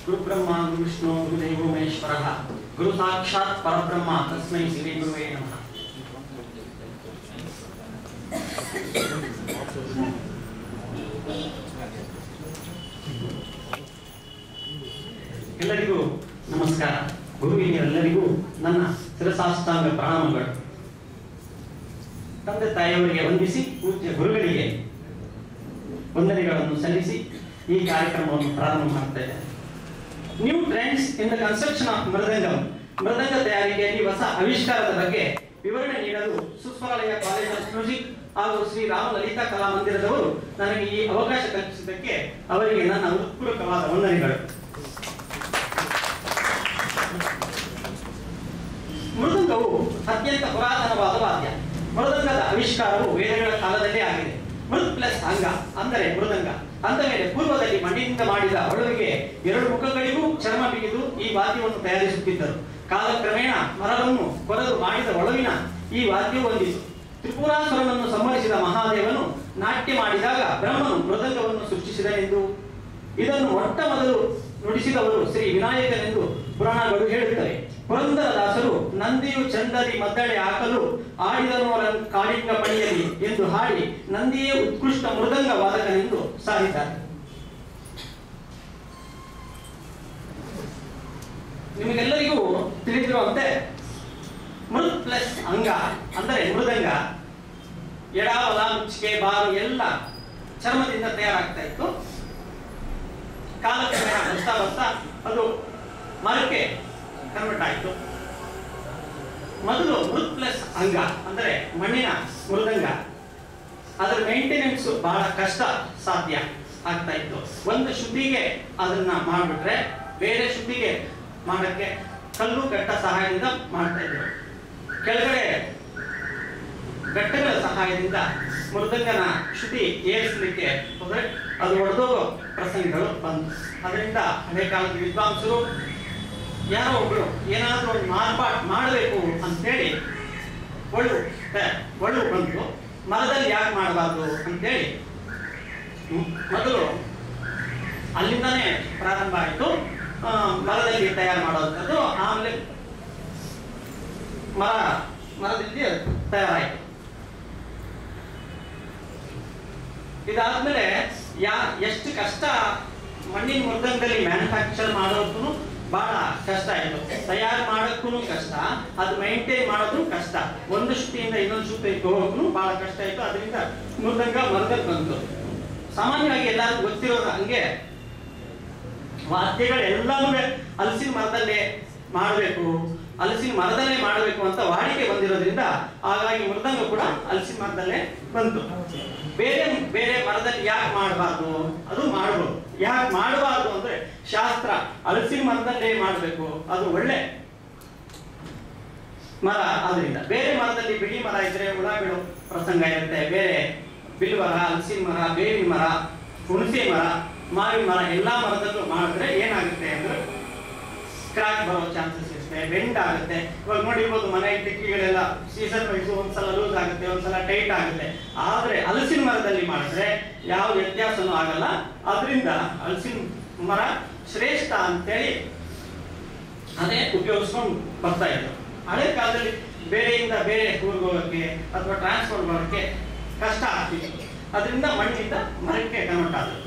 ಗುರುಬ್ರಹ್ಮ ಗುರುವಿಷ್ಣು ಗುರುದೇವೋ ಮಹೇಶ್ವರ ಗುರು ಸಾಕ್ಷಾತ್ ಪರಬ್ರಹ್ಮ ತಸ್ಮೈ ಶ್ರೀ ಗುರುವೇ ನಮಃ ಎಲ್ಲರಿಗೂ ನಮಸ್ಕಾರ ಗುರುವಿನೆಲ್ಲರಿಗೂ ನನ್ನ ಶಿರಸಾಷ್ಟಾಂಗ ಪ್ರಣಾಮಗಳು ತಂದೆ ತಾಯಿಯವರಿಗೆ ವಂದಿಸಿ ಪೂಜ್ಯ ಗುರುಗಳಿಗೆ ವಂದನೆಗಳನ್ನು ಸಲ್ಲಿಸಿ ಈ ಕಾರ್ಯಕ್ರಮವನ್ನು ಪ್ರಾರಂಭ ಮಾಡ್ತಾ ಇದ್ದೇನೆ new trends in the construction of mridangam ಮೃದಂಗ ತಯಾರಿಕೆಯಲ್ಲಿ ಹೊಸ ಆವಿಷ್ಕಾರದ ಬಗ್ಗೆ ವಿವರಣೆ ನೀಡಲು ಸುಸ್ವರಾಲಯ ಕಾಲೇಜ್ ಆಫ್ ಮ್ಯೂಸಿಕ್ ಹಾಗೂ ಶ್ರೀ ರಾಮ ಲಲಿತಾ ಕಲಾ ಮಂದಿರದವರು ನನಗೆ ಈ ಅವಕಾಶ ಕಲ್ಪಿಸಿದ್ದಕ್ಕೆ ಅವರಿಗೆ ನನ್ನ ಹೃತ್ಪೂರ್ವಕವಾದ ವಂದನೆಗಳು ಮೃದಂಗವು ಅತ್ಯಂತ ಪುರಾತನವಾದ ವಾದ್ಯ ಮೃದಂಗದ ಆವಿಷ್ಕಾರವು ವೇದಗಳ ಕಾಲದಲ್ಲೇ ಆಗಿದೆ ಮೃತ್ ಪ್ಲಸ್ ಅಂಗ ಅಂದರೆ ಮೃದಂಗ ಅಂದ ಮೇಲೆ ಪೂರ್ವದಲ್ಲಿ ಮಣ್ಣಿನಿಂದ ಮಾಡಿದ ಒಳವಿಗೆ ಎರಡು ಮುಖಗಳಿಗೂ ಚರ್ಮ ಬಿಗಿದು ಈ ವಾದ್ಯವನ್ನು ತಯಾರಿಸುತ್ತಿದ್ದರು ಕಾಲಕ್ರಮೇಣ ಮರವನ್ನು ಕೊರೆದು ಮಾಡಿದ ಒಳವಿನ ಈ ವಾದ್ಯವು ಹೊಂದಿತು ತ್ರಿಪುರಾಸುರನನ್ನು ಸಂಹರಿಸಿದ ಮಹಾದೇವನು ನಾಟ್ಯ ಮಾಡಿದಾಗ ಬ್ರಹ್ಮನು ಮೃದಂಗವನ್ನು ಸೃಷ್ಟಿಸಿದನೆಂದು ಇದನ್ನು ಮೊಟ್ಟ ಮೊದಲು ನುಡಿಸಿದವರು ಶ್ರೀ ವಿನಾಯಕನೆಂದು ಪುರಾಣಗಳು ಹೇಳುತ್ತವೆ ಪುರಂದರದಾಸರು ನಂದಿಯು ಚಂದದಿ ಮದ್ದಳೆ ಹಾಕಲು ಆಡಿದನೋರನ್ ಕಾಳಿಂಗ ಪಣಿಯಲಿ ಎಂದು ಹಾಡಿ ನಂದಿಯೇ ಉತ್ಕೃಷ್ಟ ಮೃದಂಗ ವಾದಕನೆಂದು ಸಾರಿದ್ದಾರೆ ನಿಮಗೆಲ್ಲರಿಗೂ ತಿಳಿದಿರುವಂತೆ ಮೃತ್ ಪ್ಲಸ್ ಅಂಗ ಅಂದರೆ ಮೃದಂಗ ಎಡ ಬಲ ಮುಚ್ಚಿಗೆ ಬಾರು ಎಲ್ಲ ಚರ್ಮದಿಂದ ತಯಾರಾಗ್ತಾ ಇತ್ತು ಕಾಲಕ್ರಮೇಣ ಬರ್ತಾ ಬರ್ತಾ ಅದು ಮರಕ್ಕೆ ಕನ್ವರ್ಟ್ ಆಯಿತು ಮೊದಲು ಮೃತ್ ಪ್ಲಸ್ ಅಂಗ ಅಂದರೆ ಮಣ್ಣಿನ ಮೃದಂಗ ಅದರ ಮೇಂಟೆನೆನ್ಸ್ ಬಹಳ ಕಷ್ಟ ಸಾಧ್ಯ ಆಗ್ತಾ ಇತ್ತು ಒಂದು ಶುದ್ಧಿಗೆ ಅದನ್ನ ಮಾಡಿಬಿಟ್ರೆ ಬೇರೆ ಶುದ್ಧಿಗೆ ಮಾಡಕ್ಕೆ ಕಲ್ಲು ಕಟ್ಟ ಸಹಾಯದಿಂದ ಮಾಡ್ತಾ ಇದ್ರು ಕೆಳಗಡೆ ಘಟ್ಟಗಳ ಸಹಾಯದಿಂದ ಮೃದಂಗನ ಶುದ್ಧಿ ಏರಿಸಲಿಕ್ಕೆ ಹೋದ್ರೆ ಅದು ಒಡೆದೋಗೋ ಪ್ರಸಂಗಗಳು ಬಂತು ಅದರಿಂದ ಹಳೆ ಕಾಲದ ವಿದ್ವಾಂಸರು ಯಾರೋ ಒಬ್ರು ಏನಾದ್ರೂ ಒಂದು ಮಾರ್ಪಾಟ್ ಮಾಡಬೇಕು ಅಂತೇಳಿ ಒಳ್ಳು ಹ, ಒಳ್ಳು ಬಂತು ಮರದಲ್ಲಿ ಯಾಕೆ ಮಾಡಬಾರ್ದು ಅಂತೇಳಿ ಹ್ಮ್, ಮೊದಲು ಅಲ್ಲಿಂದಾನೇ ಪ್ರಾರಂಭ ಆಯಿತು ಮರದಲ್ಲಿ ತಯಾರು ಮಾಡೋದಂಥದ್ದು ಆಮೇಲೆ ಮರ ಮರದಲ್ಲಿ ತಯಾರಾಯಿತು ಇದಾದ್ಮೇಲೆ ಯಾ ಎಷ್ಟು ಕಷ್ಟ ಮಣ್ಣಿನ ಮೃದಂಗದಲ್ಲಿ ಮ್ಯಾನುಫ್ಯಾಕ್ಚರ್ ಮಾಡೋದಕ್ಕೂ ಬಹಳ ಕಷ್ಟ ಆಯಿತು ತಯಾರು ಮಾಡೋಕ್ಕೂ ಕಷ್ಟ ಅದು ಮೈಂಟೈನ್ ಮಾಡೋದು ಕಷ್ಟ ಒಂದು ಶುದ್ಧಿಯಿಂದ ಇನ್ನೊಂದು ಶುದ್ಧಿಗೆ ಹೋಗೋಕ್ಕೂ ಬಹಳ ಕಷ್ಟ ಆಯಿತು ಅದರಿಂದ ಮೃದಂಗ ಮರದಲ್ಲಿ ಬಂತು ಸಾಮಾನ್ಯವಾಗಿ ಎಲ್ಲರಿಗೂ ಗೊತ್ತಿರೋದು ಹಂಗೆ ವಾದ್ಯಗಳೆಲ್ಲನೂ ಹಲಸಿನ ಮರದಲ್ಲೇ ಮಾಡಬೇಕು ಹಲಸಿನ ಮರದಲ್ಲೇ ಮಾಡಬೇಕು ಅಂತ ವಾಡಿಕೆ ಬಂದಿರೋದ್ರಿಂದ ಹಾಗಾಗಿ ಮೃದಂಗ ಕೂಡ ಹಲಸಿನ ಮರದಲ್ಲೇ ಬಂತು ಬೇರೆ ಬೇರೆ ಮರದಲ್ಲಿ ಯಾಕೆ ಮಾಡಬಾರ್ದು ಅದು ಮಾಡ್ಬೋದು ಯಾಕೆ ಮಾಡಬಾರ್ದು ಅಂದ್ರೆ ಶಾಸ್ತ್ರ ಹಲಸಿನ ಮರದಲ್ಲೇ ಮಾಡಬೇಕು ಅದು ಒಳ್ಳೆ ಮರ ಆದ್ರಿಂದ ಬೇರೆ ಮರದಲ್ಲಿ ಬಿಳಿ ಮರ ಇದ್ರೆ ಹುಳ ಬೀಳೋ ಪ್ರಸಂಗ ಇರುತ್ತೆ ಬೇರೆ ಬಿಲ್ವರ ಹಲಸಿನ ಮರ ಬೇವಿನ ಮರ ಹುಣಸೆ ಮರ ಮಾವಿನ ಮರ ಎಲ್ಲಾ ಮರದಲ್ಲೂ ಮಾಡಿದ್ರೆ ಏನಾಗುತ್ತೆ ಅಂದ್ರೆ ಕ್ರಾಕ್ ಬರೋ ಚಾನ್ಸಸ್ ಇರುತ್ತೆ ಬೆಂಡ್ ಆಗುತ್ತೆ ಇವಾಗ ನೋಡಿರ್ಬೋದು ಮನೆ ಕಿಟಕಿಗಳೆಲ್ಲ ಸೀಸನ್ ವೈಸ್ ಒಂದ್ಸಲ ಲೂಸ್ ಆಗುತ್ತೆ ಒಂದ್ಸಲ ಟೈಟ್ ಆಗುತ್ತೆ ಆದ್ರೆ ಹಲಸಿನ ಮರದಲ್ಲಿ ಮಾಡಿದ್ರೆ ಯಾವ ವ್ಯತ್ಯಾಸನೂ ಆಗಲ್ಲ ಅದರಿಂದ ಹಲಸಿನ ಮರ ಶ್ರೇಷ್ಠ ಅಂತೇಳಿ ಅದೇ ಉಪಯೋಗಿಸ್ಕೊಂಡು ಬರ್ತಾ ಇದ್ರು ಹಳೆ ಕಾಲದಲ್ಲಿ ಬೇರೆಯಿಂದ ಬೇರೆ ಊರಿಗೆ ಹೋಗೋಕ್ಕೆ ಅಥವಾ ಟ್ರಾನ್ಸ್ಪೋರ್ಟ್ ಮಾಡೋಕ್ಕೆ ಕಷ್ಟ ಆಗ್ತಿತ್ತು ಅದರಿಂದ ಮಣ್ಣಿಂದ ಮರಕ್ಕೆ ಕನ್ವರ್ಟ್ ಆದ್ರು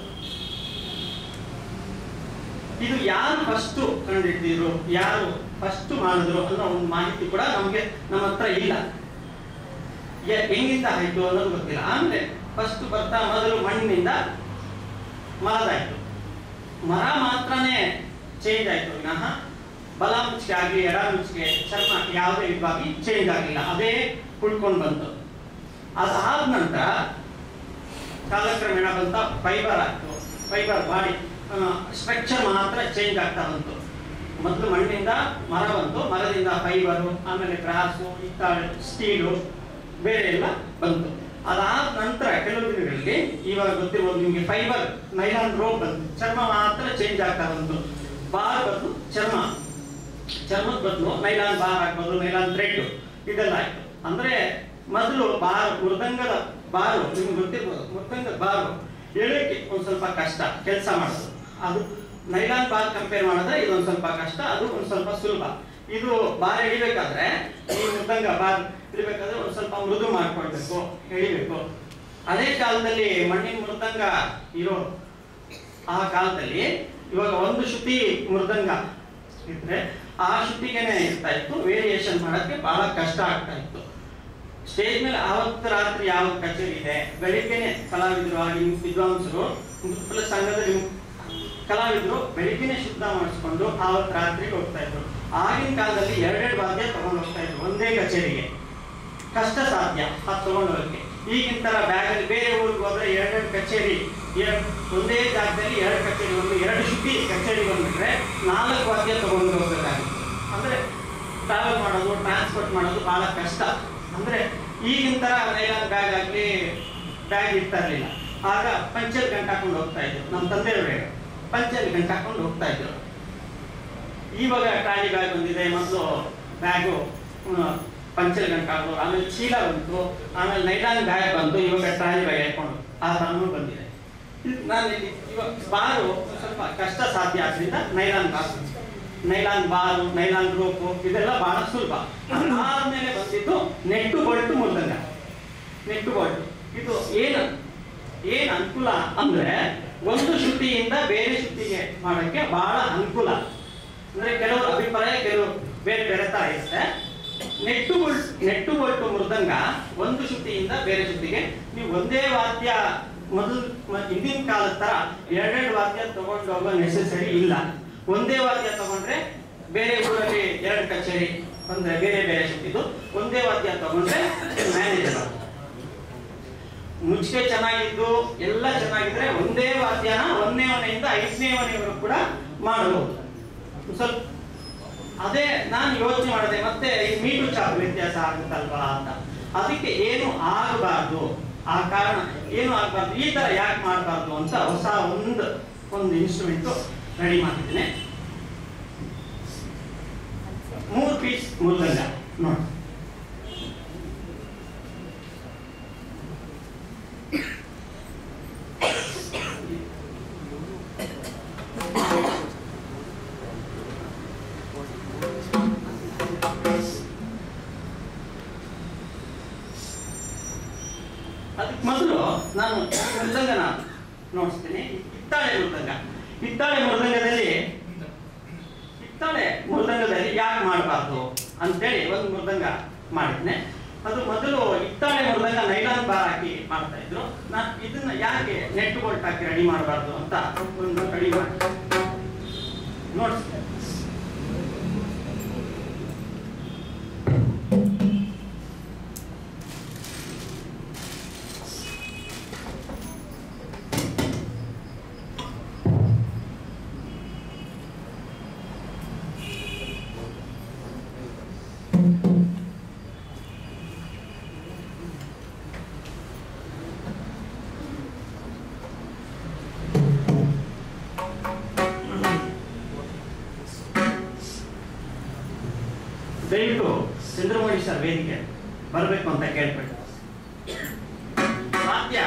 ಇದು ಯಾರು ಫಸ್ಟ್ ಕಂಡಿಡ್ದಿದ್ರು ಯಾರು ಫಸ್ಟ್ ಮಾಡಿದ್ರು ಅನ್ನೋ ಒಂದು ಮಾಹಿತಿ ಕೂಡ ನಮಗೆ ನಮ್ಮ ಹತ್ರ ಇಲ್ಲ ಯ- ಹೆಂಗಿಂದ ಆಯ್ತು ಅನ್ನೋದು ಗೊತ್ತಿಲ್ಲ ಆಮೇಲೆ ಫಸ್ಟ್ ಬರ್ತಾ ಮೊದಲು ಮಣ್ಣಿನಿಂದ ಮರದಾಯ್ತು ಮರ ಮಾತ್ರನೇ ಚೇಂಜ್ ಆಯ್ತು ವಿನಃ ಬಲ ಮುಚ್ಚಿಗೆ ಆಗಲಿ ಎಡ ಮುಚ್ಚಿಗೆ ಚರ್ಮ ಯಾವುದೇ ವಿಧವಾಗಿ ಚೇಂಜ್ ಆಗಲಿಲ್ಲ ಅದೇ ಕುಳ್ಕೊಂಡು ಬಂತು ಅದಾದ ನಂತರ ಕಾಲಕ್ರಮೇಣ ಬಂತ ಫೈಬರ್ ಆಯ್ತು ಫೈಬರ್ ಬಾಡಿ ಸ್ಟ್ರಕ್ಚರ್ ಮಾತ್ರ ಚೇಂಜ್ ಆಗ್ತಾ ಬಂತು ಮೊದಲು ಮಣ್ಣಿಂದ ಮರ ಬಂತು ಮರದಿಂದ ಫೈಬರು ಆಮೇಲೆ ಗ್ರಾಸು ಹಿತ್ತಾಳೆ ಸ್ಟೀಲು ಬೇರೆ ಎಲ್ಲ ಬಂತು ಅದಾದ ನಂತರ ಕೆಲವು ದಿನಗಳಲ್ಲಿ ಇವಾಗ ಗೊತ್ತಿರ್ಬೋದು ನಿಮಗೆ ಫೈಬರ್ ನೈಲಾನ್ ರೋಪ್ ಬಂತು ಚರ್ಮ ಮಾತ್ರ ಚೇಂಜ್ ಆಗ್ತಾ ಬಂತು ಬಾರ್ ಬದಲು ಚರ್ಮ ಚರ್ಮದ ಬದಲು ನೈಲಾನ್ ಬಾರ್ ಹಾಕ್ಬೋದು ನೈಲಾನ್ ಥ್ರೆಡ್ ಇದೆಲ್ಲ ಆಯ್ತು ಅಂದ್ರೆ ಮೊದಲು ಬಾರ್ ಮೃದಂಗದ ಬಾರು ನಿಮ್ಗೆ ಗೊತ್ತಿರ್ಬೋದು ಮೃದಂಗದ ಬಾರು ಎಳಕ್ಕೆ ಒಂದ್ ಸ್ವಲ್ಪ ಕಷ್ಟ ಕೆಲಸ ಮಾಡೋದು ಅದು ನೈಲಾನ್ ಬಾರ್ ಕಂಪೇರ್ ಮಾಡಿದ್ರೆ ಇದೊಂದು ಸ್ವಲ್ಪ ಕಷ್ಟ ಅದು ಒಂದು ಸ್ವಲ್ಪ ಸುಲಭ ಇದು ಬಾರ್ ಹಿಡಿಬೇಕಾದ್ರೆ ಈ ಮೃದಂಗ ಬಾರ್ ಹಿಡಿಬೇಕಾದ್ರೆ ಒಂದು ಸ್ವಲ್ಪ ಮೃದು ಮಾಡ್ಕೊಳ್ಬೇಕು ಹಿಡಿಬೇಕು ಅದೇ ಕಾಲದಲ್ಲಿ ಮಣ್ಣಿನ ಮೃದಂಗ ಇರೋ ಆ ಕಾಲದಲ್ಲಿ ಇವಾಗ ಒಂದು ಶ್ರುತಿ ಮೃದಂಗ ಇದ್ರೆ ಆ ಶ್ರುತಿಗೆನೆ ಇರ್ತಾ ಇತ್ತು ವೇರಿಯೇಷನ್ ಮಾಡಕ್ಕೆ ಬಹಳ ಕಷ್ಟ ಆಗ್ತಾ ಇತ್ತು ಸ್ಟೇಜ್ ಮೇಲೆ ಆವತ್ತು ರಾತ್ರಿ ಯಾವ ಕಚೇರಿ ಇದೆ ಬೆಳಿಗ್ಗೆನೆ ಕಲಾವಿದರು ಆಗಿ ವಿದ್ವಾಂಸರು ಮೃತ್ಪಲ ಸಂಘದ ನಿಮ್- ಕಲಾವಿದರು ಬೆಳಿಗ್ಗೆನೆ ಶುದ್ಧ ಮಾಡಿಸ್ಕೊಂಡು ಆವತ್ತು ರಾತ್ರಿಗೆ ಹೋಗ್ತಾ ಇದ್ರು ಆಗಿನ ಕಾಲದಲ್ಲಿ ಎರಡೆರಡು ವಾದ್ಯ ತಗೊಂಡು ಹೋಗ್ತಾ ಇದ್ರು ಒಂದೇ ಕಚೇರಿಗೆ ಕಷ್ಟ ಸಾಧ್ಯ ಅದು ತಗೊಂಡು ಹೋಗಕ್ಕೆ ಈಗಿನ ತರ ಬ್ಯಾಗಲ್ಲಿ ಬೇರೆ ಊರಿಗೆ ಹೋದ್ರೆ ಎರಡೆರಡು ಕಚೇರಿ ಎರ- ಒಂದೇ ಜಾಗದಲ್ಲಿ ಎರಡು ಕಚೇರಿ ಒಂದು ಎರಡು ಶುದ್ಧಿ ಕಚೇರಿ ಬಂದ್ಬಿಟ್ರೆ ನಾಲ್ಕು ವಾದ್ಯ ತಗೊಂಡು ಹೋಗ್ಬೇಕಾಗಿತ್ತು ಅಂದ್ರೆ ಟ್ರಾವೆಲ್ ಮಾಡೋದು ಟ್ರಾನ್ಸ್ಪೋರ್ಟ್ ಮಾಡೋದು ಬಹಳ ಕಷ್ಟ ಅಂದ್ರೆ ಈಗಿನ ತರ ನೈಲಾನ್ ಬ್ಯಾಗ್ ಆಗ್ಲಿ ಬ್ಯಾಗ್ ಇರ್ತಾ ಇರ್ಲಿಲ್ಲ ಆಗ ಪಂಚಲ್ ಗಂಟೆ ಹಾಕೊಂಡು ಹೋಗ್ತಾ ಇದ್ರು ನಮ್ಮ ತಂದೆಯವರು ಪಂಚಲ್ ಗಂಟೆ ಹಾಕೊಂಡು ಹೋಗ್ತಾ ಇದ್ರು ಇವಾಗ ಟ್ರಾಲಿ ಬ್ಯಾಗ್ ಬಂದಿದೆ ಮೊದಲು ಬ್ಯಾಗು ಪಂಚಲ್ ಗಂಟೆ ಹಾಕೋದು ಆಮೇಲೆ ಚೀಲ ಬಂತು ಆಮೇಲೆ ನೈಲಾನ್ ಬ್ಯಾಗ್ ಬಂತು ಇವಾಗ ಟ್ರಾಲಿ ಬ್ಯಾಗ್ ಹಾಕೊಂಡು ಆ ಥರನೂ ಬಂದಿದೆ ಇದು ನಾನು ಇಲ್ಲಿ ಇವಾಗ ಬಾರು ಸ್ವಲ್ಪ ಕಷ್ಟ ಸಾಧ್ಯ ಆದ್ರಿಂದ ನೈಲಾನ್ ಬಾರ್ ನೈಲಾನ್ ಬಾರು ನೈಲಾನ್ ರೋಪು ಇದೆಲ್ಲ ಬಹಳ ಸುಲಭ ಅದಾದ್ಮೇಲೆ ಬಂದಿದ್ದು ನೆಟ್ಟು ಬೊಲ್ಟು ಮೃದಂಗ ನೆಟ್ಟು ಬೊಲ್ಟು ಇದು ಏನು ಏನ್ ಅನುಕೂಲ ಅಂದ್ರೆ ಒಂದು ಶ್ರುತಿಯಿಂದ ಬೇರೆ ಶ್ರುತಿಗೆ ಮಾಡಕ್ಕೆ ಬಹಳ ಅನುಕೂಲ ಅಂದ್ರೆ ಕೆಲವರು ಅಭಿಪ್ರಾಯ ಕೆಲವರು ಬೇರೆ ಬೇರೆ ತರ ಇರುತ್ತೆ ನೆಟ್ಟು ಬೊಲ್ಟ್ ನೆಟ್ಟು ಬೊಲ್ಟು ಮೃದಂಗ ಒಂದು ಶ್ರುತಿಯಿಂದ ಬೇರೆ ಶ್ರುತಿಗೆ ನೀವು ಒಂದೇ ವಾದ್ಯ ಮೊದಲು ಮ- ಹಿಂದಿನ ಕಾಲದ ತರ ಎರಡೆರಡು ವಾದ್ಯ ತಗೊಂಡು ಹೋಗೋ ನೆಸೆಸರಿ ಇಲ್ಲ ಒಂದೇ ವಾದ್ಯ ತಗೊಂಡ್ರೆ ಬೇರೆ ಊರಲ್ಲಿ ಎರಡು ಕಚೇರಿ ಅಂದ್ರೆ ಬೇರೆ ಬೇರೆ ಶ್ರುತಿದು ಒಂದೇ ವಾದ್ಯ ತಗೊಂಡ್ರೆ ಮ್ಯಾನೇಜರ್ ಮುಚ್ಚಿಗೆ ಚೆನ್ನಾಗಿದ್ದು ಎಲ್ಲ ಚೆನ್ನಾಗಿದ್ರೆ ಒಂದೇ ವಾದ್ಯನ ಒಂದನೇ ಮನೆಯಿಂದ ಐದನೇ ಮನೆಯವರು ಕೂಡ ಮಾಡಬಹುದು ಸ್ವಲ್ಪ ಅದೇ ನಾನು ಯೋಚನೆ ಮಾಡಿದೆ ಮತ್ತೆ ಈ ಮೀಟು ಚಾಪ್ ವ್ಯತ್ಯಾಸ ಆಗುತ್ತಲ್ವಾ ಅಂತ ಅದಕ್ಕೆ ಏನು ಆಗಬಾರ್ದು ಆ ಕಾರಣ ಏನು ಆಗಬಾರ್ದು ಈ ತರ ಯಾಕೆ ಮಾಡಬಾರ್ದು ಅಂತ ಹೊಸ ಒಂದು ಒಂದು ಇನ್ಸ್ಟ್ರೂಮೆಂಟ್ ರೆಡಿ ಮಾಡಿದ್ದೇನೆ ಮೂರು ಪೀಸ್ ಮೃದಂಗ ನೋಡಿ ಅದಕ್ಕೆ ಮೊದಲು ನಾನು ಮೃದಂಗನ ನೋಡಿಸ್ತೀನಿ ಹಿತ್ತಾಳೆ ಮೃದಂಗ ಹಿತ್ತಾಳೆ ಮೃದಂಗದಲ್ಲಿ ಹಿತ್ತಾಳೆ ಮೃದಂಗದಲ್ಲಿ ಯಾಕೆ ಮಾಡಬಾರ್ದು ಅಂತೇಳಿ ಒಂದು ಮೃದಂಗ ಮಾಡಿದ್ನೆ ಅದು ಮೊದಲು ಹಿತ್ತಾಳೆ ಮೃದಂಗ ನೈಲಾನ್ ಬಾರ್ ಹಾಕಿ ಮಾಡ್ತಾ ಇದ್ರು ನಾನು ಇದನ್ನ ಯಾಕೆ ನೆಟ್ ಬೋಲ್ಟ್ ಹಾಕಿ ರೆಡಿ ಮಾಡಬಾರ್ದು ಅಂತ ಒಂದು ರೆಡಿ ಮಾಡಿ ನೋಡಿಸ್ತೇನೆ ದಯವಿಟ್ಟು ಚಂದ್ರಮೌಳಿ ಸರ್ ವೇದಿಕೆ ಬರಬೇಕು ಅಂತ ಕೇಳ್ಬಿಟ್ಟು ವಾದ್ಯ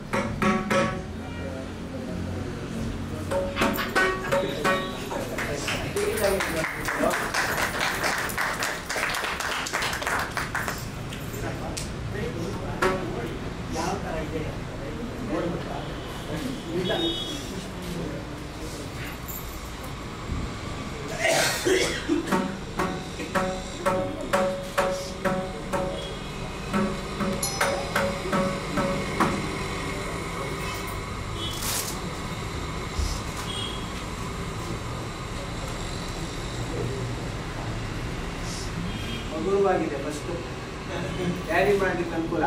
ಯಾವ ತರ ಇದೆ ನೋಡ್ಬೇಕಾ? ಇಲ್ಲ. ಹಗುರವಾಗಿದೆ ಫಸ್ಟ್ ಕ್ಯಾರಿ ಮಾಡ್ಲಿಕ್ಕೆ ಅನುಕೂಲ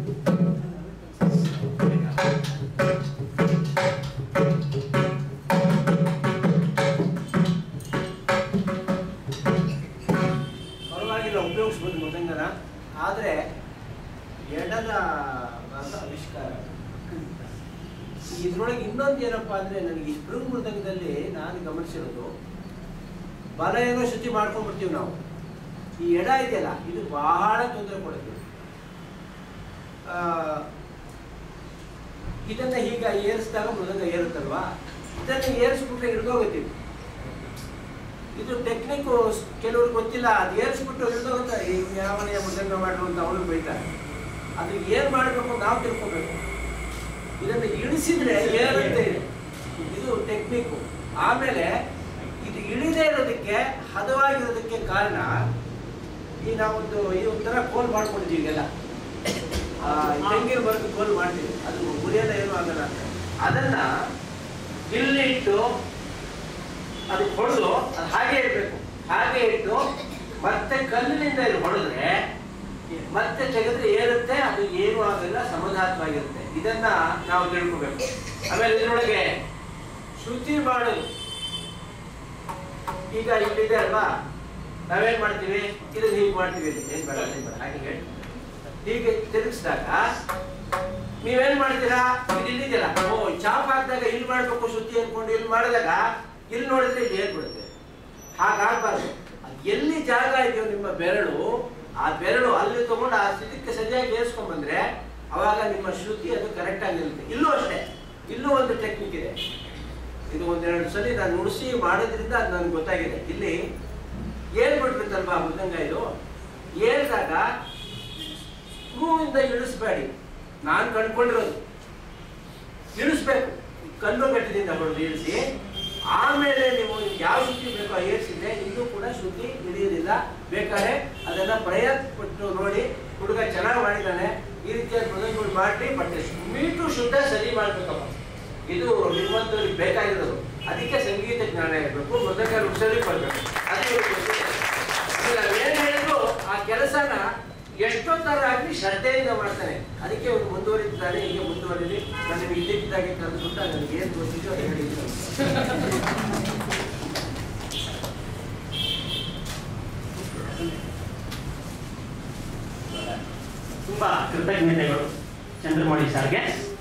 ಆ ಎಲ್ಲ ಉಪಯೋಗಿಸ್ಬೋದು ಮೃದಂಗನ ಆದರೆ ಎಡದ ಭಾಗ ಆವಿಷ್ಕಾರ ಇದ್ರೊಳಗೆ ಇನ್ನೊಂದು ಏನಪ್ಪ ಅಂದರೆ ನನಗೆ ಈ ಸ್ಪ್ರಿಂಗ್ ಮೃದಂಗದಲ್ಲಿ ನಾನು ಗಮನಿಸಿರೋದು ಬಲ ಏನೋ ಶುಚಿ ಮಾಡ್ಕೊಂಡ್ಬಿಡ್ತೀವಿ ನಾವು ಈ ಎಡ ಇದೆಯಲ್ಲ ಇದು ಬಹಳ ತೊಂದರೆ ಕೊಡುತ್ತೆ ಆ, ಇದನ್ನ ಹೀಗ ಏರಿಸಿದಾಗ ಮೃದಂಗ ಏರುತ್ತಲ್ವಾ ಇದನ್ನ ಏರಿಸ್ಬಿಟ್ರೆ ಹಿಡಿದೋಗುತ್ತೀವಿ ಇದು ಟೆಕ್ನಿಕ್ ಕೆಲವ್ರಿಗೆ ಗೊತ್ತಿಲ್ಲ ಅದು ಏರಿಸ್ಬಿಟ್ಟು ಹಿಡಿದೋಗುತ್ತೆ ಈ ಯಾವನೇ ಮೃದಂಗ ಮಾಡ್ರು ಅಂತ ಅವನು ಬೈತಾರೆ ಅದು ಏನ್ ಮಾಡಬೇಕು ನಾವು ತಿಳ್ಕೊಬೇಕು ಇದನ್ನ ಇಳಿಸಿದ್ರೆ ಏರುತ್ತೆ ಇದು. ಇದು ಟೆಕ್ನಿಕ್ ಆಮೇಲೆ ಇದು ಇಳಿದೇ ಇರೋದಕ್ಕೆ ಹದವಾಗಿರೋದಕ್ಕೆ ಕಾರಣ ಈ ನಾವೊಂದು ಈ ಒಂಥರ ಕೋಲ್ ಮಾಡ್ಕೊಂಡಿದ್ದೀವಿ ಈಗೆಲ್ಲ ಆ, ತೆಂಗಿನ ಮರದ ಕೋಲ್ ಮಾಡ್ತೀವಿ ಅದು ಮುರಿಯಲ್ಲ ಏನು ಆಗಲ್ಲ ಅದನ್ನ ಇಲ್ಲಿಟ್ಟು ಅದು ಹೊಡೆದು ಅದು ಹಾಗೆ ಇಡಬೇಕು ಹಾಗೆ ಇಟ್ಟು ಮತ್ತೆ ಕಲ್ಲಿನಿಂದ ಇದು ಹೊಡೆದ್ರೆ ಮತ್ತೆ ತೆಗೆದ್ರೆ ಏರುತ್ತೆ ಅದು ಏನು ಆಗಲ್ಲ ಸಮಾಧಾನವಾಗಿರುತ್ತೆ ಇದನ್ನ ನಾವು ತಿಳ್ಕೊಬೇಕು ಆಮೇಲೆ ಇದರೊಳಗೆ ಶುಚಿ ಮಾಡೋದು ಈಗ ಇಲ್ಲಿದೆ ಅಲ್ವಾ ನಾವೇನ್ ಮಾಡ್ತೀವಿ ಇದನ್ನ ಹೀಗೆ ಮಾಡ್ತೀವಿ ಇಲ್ಲಿ. ಏನ್ ಬೇಡ ಏನ್ ಬೇಡ ಹಾಗೆ ಹೇಳಿ ಹೀಗೆ ತಿರುಗಿಸಿದಾಗ ನೀವೇನ್ ಮಾಡ್ತೀರಾ ಇದು ಇಲ್ಲಿದೆಯಲ್ಲ ಓ ಚಾಪ್ ಹಾಕಿದಾಗ ಇಲ್ಲಿ ಮಾಡ್ಬೇಕು ಶುದ್ಧಿ ಅನ್ಕೊಂಡು ಇಲ್ಲಿ ಮಾಡಿದಾಗ ಇಲ್ಲಿ ನೋಡಿದ್ರೆ ಇಲ್ಲಿ ಏರ್ಬಿಡುತ್ತೆ ಹಾಗಾಗ್ಬಾರ್ದು ಅದ್ ಎಲ್ಲಿ ಜಾಗ ಇದೆಯೋ ನಿಮ್ಮ ಬೆರಳು ಆ ಬೆರಳು ಅಲ್ಲಿ ತಗೊಂಡು ಆ ಸ್ಥಿತಿಗೆ ಸರಿಯಾಗಿ ಏರ್ಸ್ಕೊಂಡ್ ಬಂದ್ರೆ ಅವಾಗ ನಿಮ್ಮ ಶ್ರುತಿ ಅದು ಕರೆಕ್ಟ್ ಆಗಿರುತ್ತೆ ಇಲ್ಲೂ ಅಷ್ಟೇ ಇಲ್ಲೂ ಒಂದು ಟೆಕ್ನಿಕ್ ಇದೆ ಇದು ಒಂದೆರಡು ಸಲ ನಾನು ನುಡಿಸಿ ಮಾಡೋದ್ರಿಂದ ಅದು ನನಗೆ ಗೊತ್ತಾಗಿದೆ ಇಲ್ಲಿ ಏರ್ಬಿಡ್ಬೇಕಲ್ವಾ ಮೃದಂಗ ಇದು ಏರಿದಾಗ ಸ್ಕ್ರೂವಿಂದ ಇಳಿಸ್ಬೇಡಿ ನಾನು ಕಂಡ್ಕೊಂಡಿರೋದು ಇಳಿಸ್ಬೇಕು ಕಲ್ಲು ಗಟ್ಟಿದಿಂದ ಹೊಡೆದು ಇಳಿಸಿ ಆಮೇಲೆ ನೀವು ಯಾವ ಶುದ್ಧಿ ಬೇಕೋ ಆ ಏರಿಸಿದ್ರೆ ಇನ್ನೂ ಕೂಡ ಶುದ್ಧಿ ಹಿಡಿಯೋದಿಲ್ಲ ಬೇಕಾದ್ರೆ ಅದನ್ನ ಪ್ರಯತ್ನ ಪಟ್ಟು ನೋಡಿ ಹುಡುಗ ಚೆನ್ನಾಗಿ ಮಾಡಿದ್ದಾನೆ ಈ ರೀತಿಯ ಮೃದಂಗಗಳು ಮಾಡಿ ಬಟ್ ಮೀಟು ಶುದ್ಧ ಸರಿ ಮಾಡ್ಬೇಕಪ್ಪ ಇದು ನಿಮ್ಮಂತವ್ರಿಗೆ ಬೇಕಾಗಿರೋದು ಅದಕ್ಕೆ ಸಂಗೀತ ಜ್ಞಾನ ಇರಬೇಕು ಮೃದಂಗ ನುಡಿಸೋದಕ್ಕೆ ಬರ್ಬೇಕು ಅದೇ ಏನ್ ಹೇಳಿದ್ರು ಆ ಕೆಲಸನ ಎಷ್ಟೊತ್ತರ ಆಗಲಿ ಶ್ರದ್ಧೆಯಿಂದ ಮಾಡ್ತಾನೆ ಅದಕ್ಕೆ ಅವ್ರು ಮುಂದುವರಿತಿದ್ದಾನೆ ಹೀಗೆ ಮುಂದುವರಿಲಿ ನನಗೆ ಇದ್ದಕ್ಕಿದ್ದಾಗೆ ಕರೆದುಬಿಟ್ಟು ನನಗೆ ಏನು ಗೊತ್ತಿದೆಯೋ ಅದು ಹೇಳಿದ್ರು ತುಂಬಾ ಕೃತಜ್ಞತೆಗಳು ಚಂದ್ರಮೌಳಿ ಸರ್ಗೆ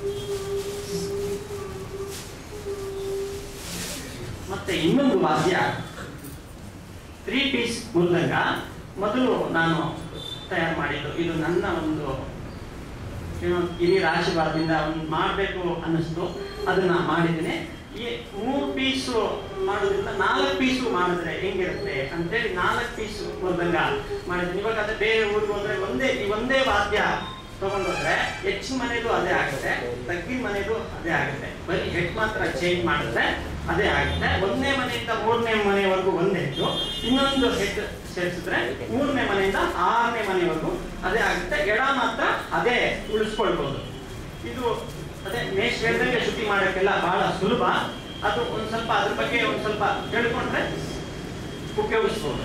ಮತ್ತೆ ಇನ್ನೊಂದು ವಾದ್ಯ ತ್ರೀ ಪೀಸ್ ಮೃದಂಗ ಮೊದಲು ನಾನು ತಯಾರು ಮಾಡಿದ್ದು ಇದು ನನ್ನ ಒಂದು ಏನೋ ಹಿರಿಯರ ಆಶೀರ್ವಾದದಿಂದ ಒಂದು ಮಾಡಬೇಕು ಅನ್ನಿಸ್ತು ಅದನ್ನ ಮಾಡಿದ್ದೀನಿ ಈ ಮೂರು ಪೀಸು ಮಾಡೋದ್ರಿಂದ ನಾಲ್ಕು ಪೀಸು ಮಾಡಿದ್ರೆ ಹೆಂಗಿರುತ್ತೆ ಅಂತೇಳಿ ನಾಲ್ಕು ಪೀಸು ಮೃದಂಗ ಮಾಡಿದ್ದೀನಿ ಇವಾಗ ಅದೇ ಬೇರೆ ಊರಿಗೆ ಹೋದ್ರೆ ಒಂದೇ ಈ ಒಂದೇ ವಾದ್ಯ ತಗೊಂಡೋದ್ರೆ ಹೆಚ್ಚಿನ ಮನೆಯದು ಅದೇ ಆಗುತ್ತೆ ತಗ್ಗಿನ ಮನೆಯದು ಅದೇ ಆಗುತ್ತೆ ಬರೀ ಹೆಡ್ ಮಾತ್ರ ಚೇಂಜ್ ಮಾಡಿದ್ರೆ ಅದೇ ಆಗುತ್ತೆ ಒಂದನೇ ಮನೆಯಿಂದ ಮೂರನೇ ಮನೆಯವರೆಗೂ ಒಂದ್ ಹೆಡ್ಡು ಇನ್ನೊಂದು ಹೆಡ್ ಸೇರಿಸಿದ್ರೆ ಮೂರನೇ ಮನೆಯಿಂದ ಆರನೇ ಮನೆಯವರೆಗೂ ಅದೇ ಆಗುತ್ತೆ ಎಡ ಮಾತ್ರ ಅದೇ ಉಳಿಸ್ಕೊಳ್ಬೋದು ಇದು ಅದೇ ಮೇಷ್ ಹೇಳ್ದಂಗೆ ಶುದ್ಧಿ ಮಾಡೋಕ್ಕೆಲ್ಲ ಬಹಳ ಸುಲಭ ಅದು ಒಂದ್ ಸ್ವಲ್ಪ ಅದ್ರ ಬಗ್ಗೆ ಒಂದ್ ಸ್ವಲ್ಪ ತಿಳ್ಕೊಂಡ್ರೆ ಉಪಯೋಗಿಸ್ಬೋದು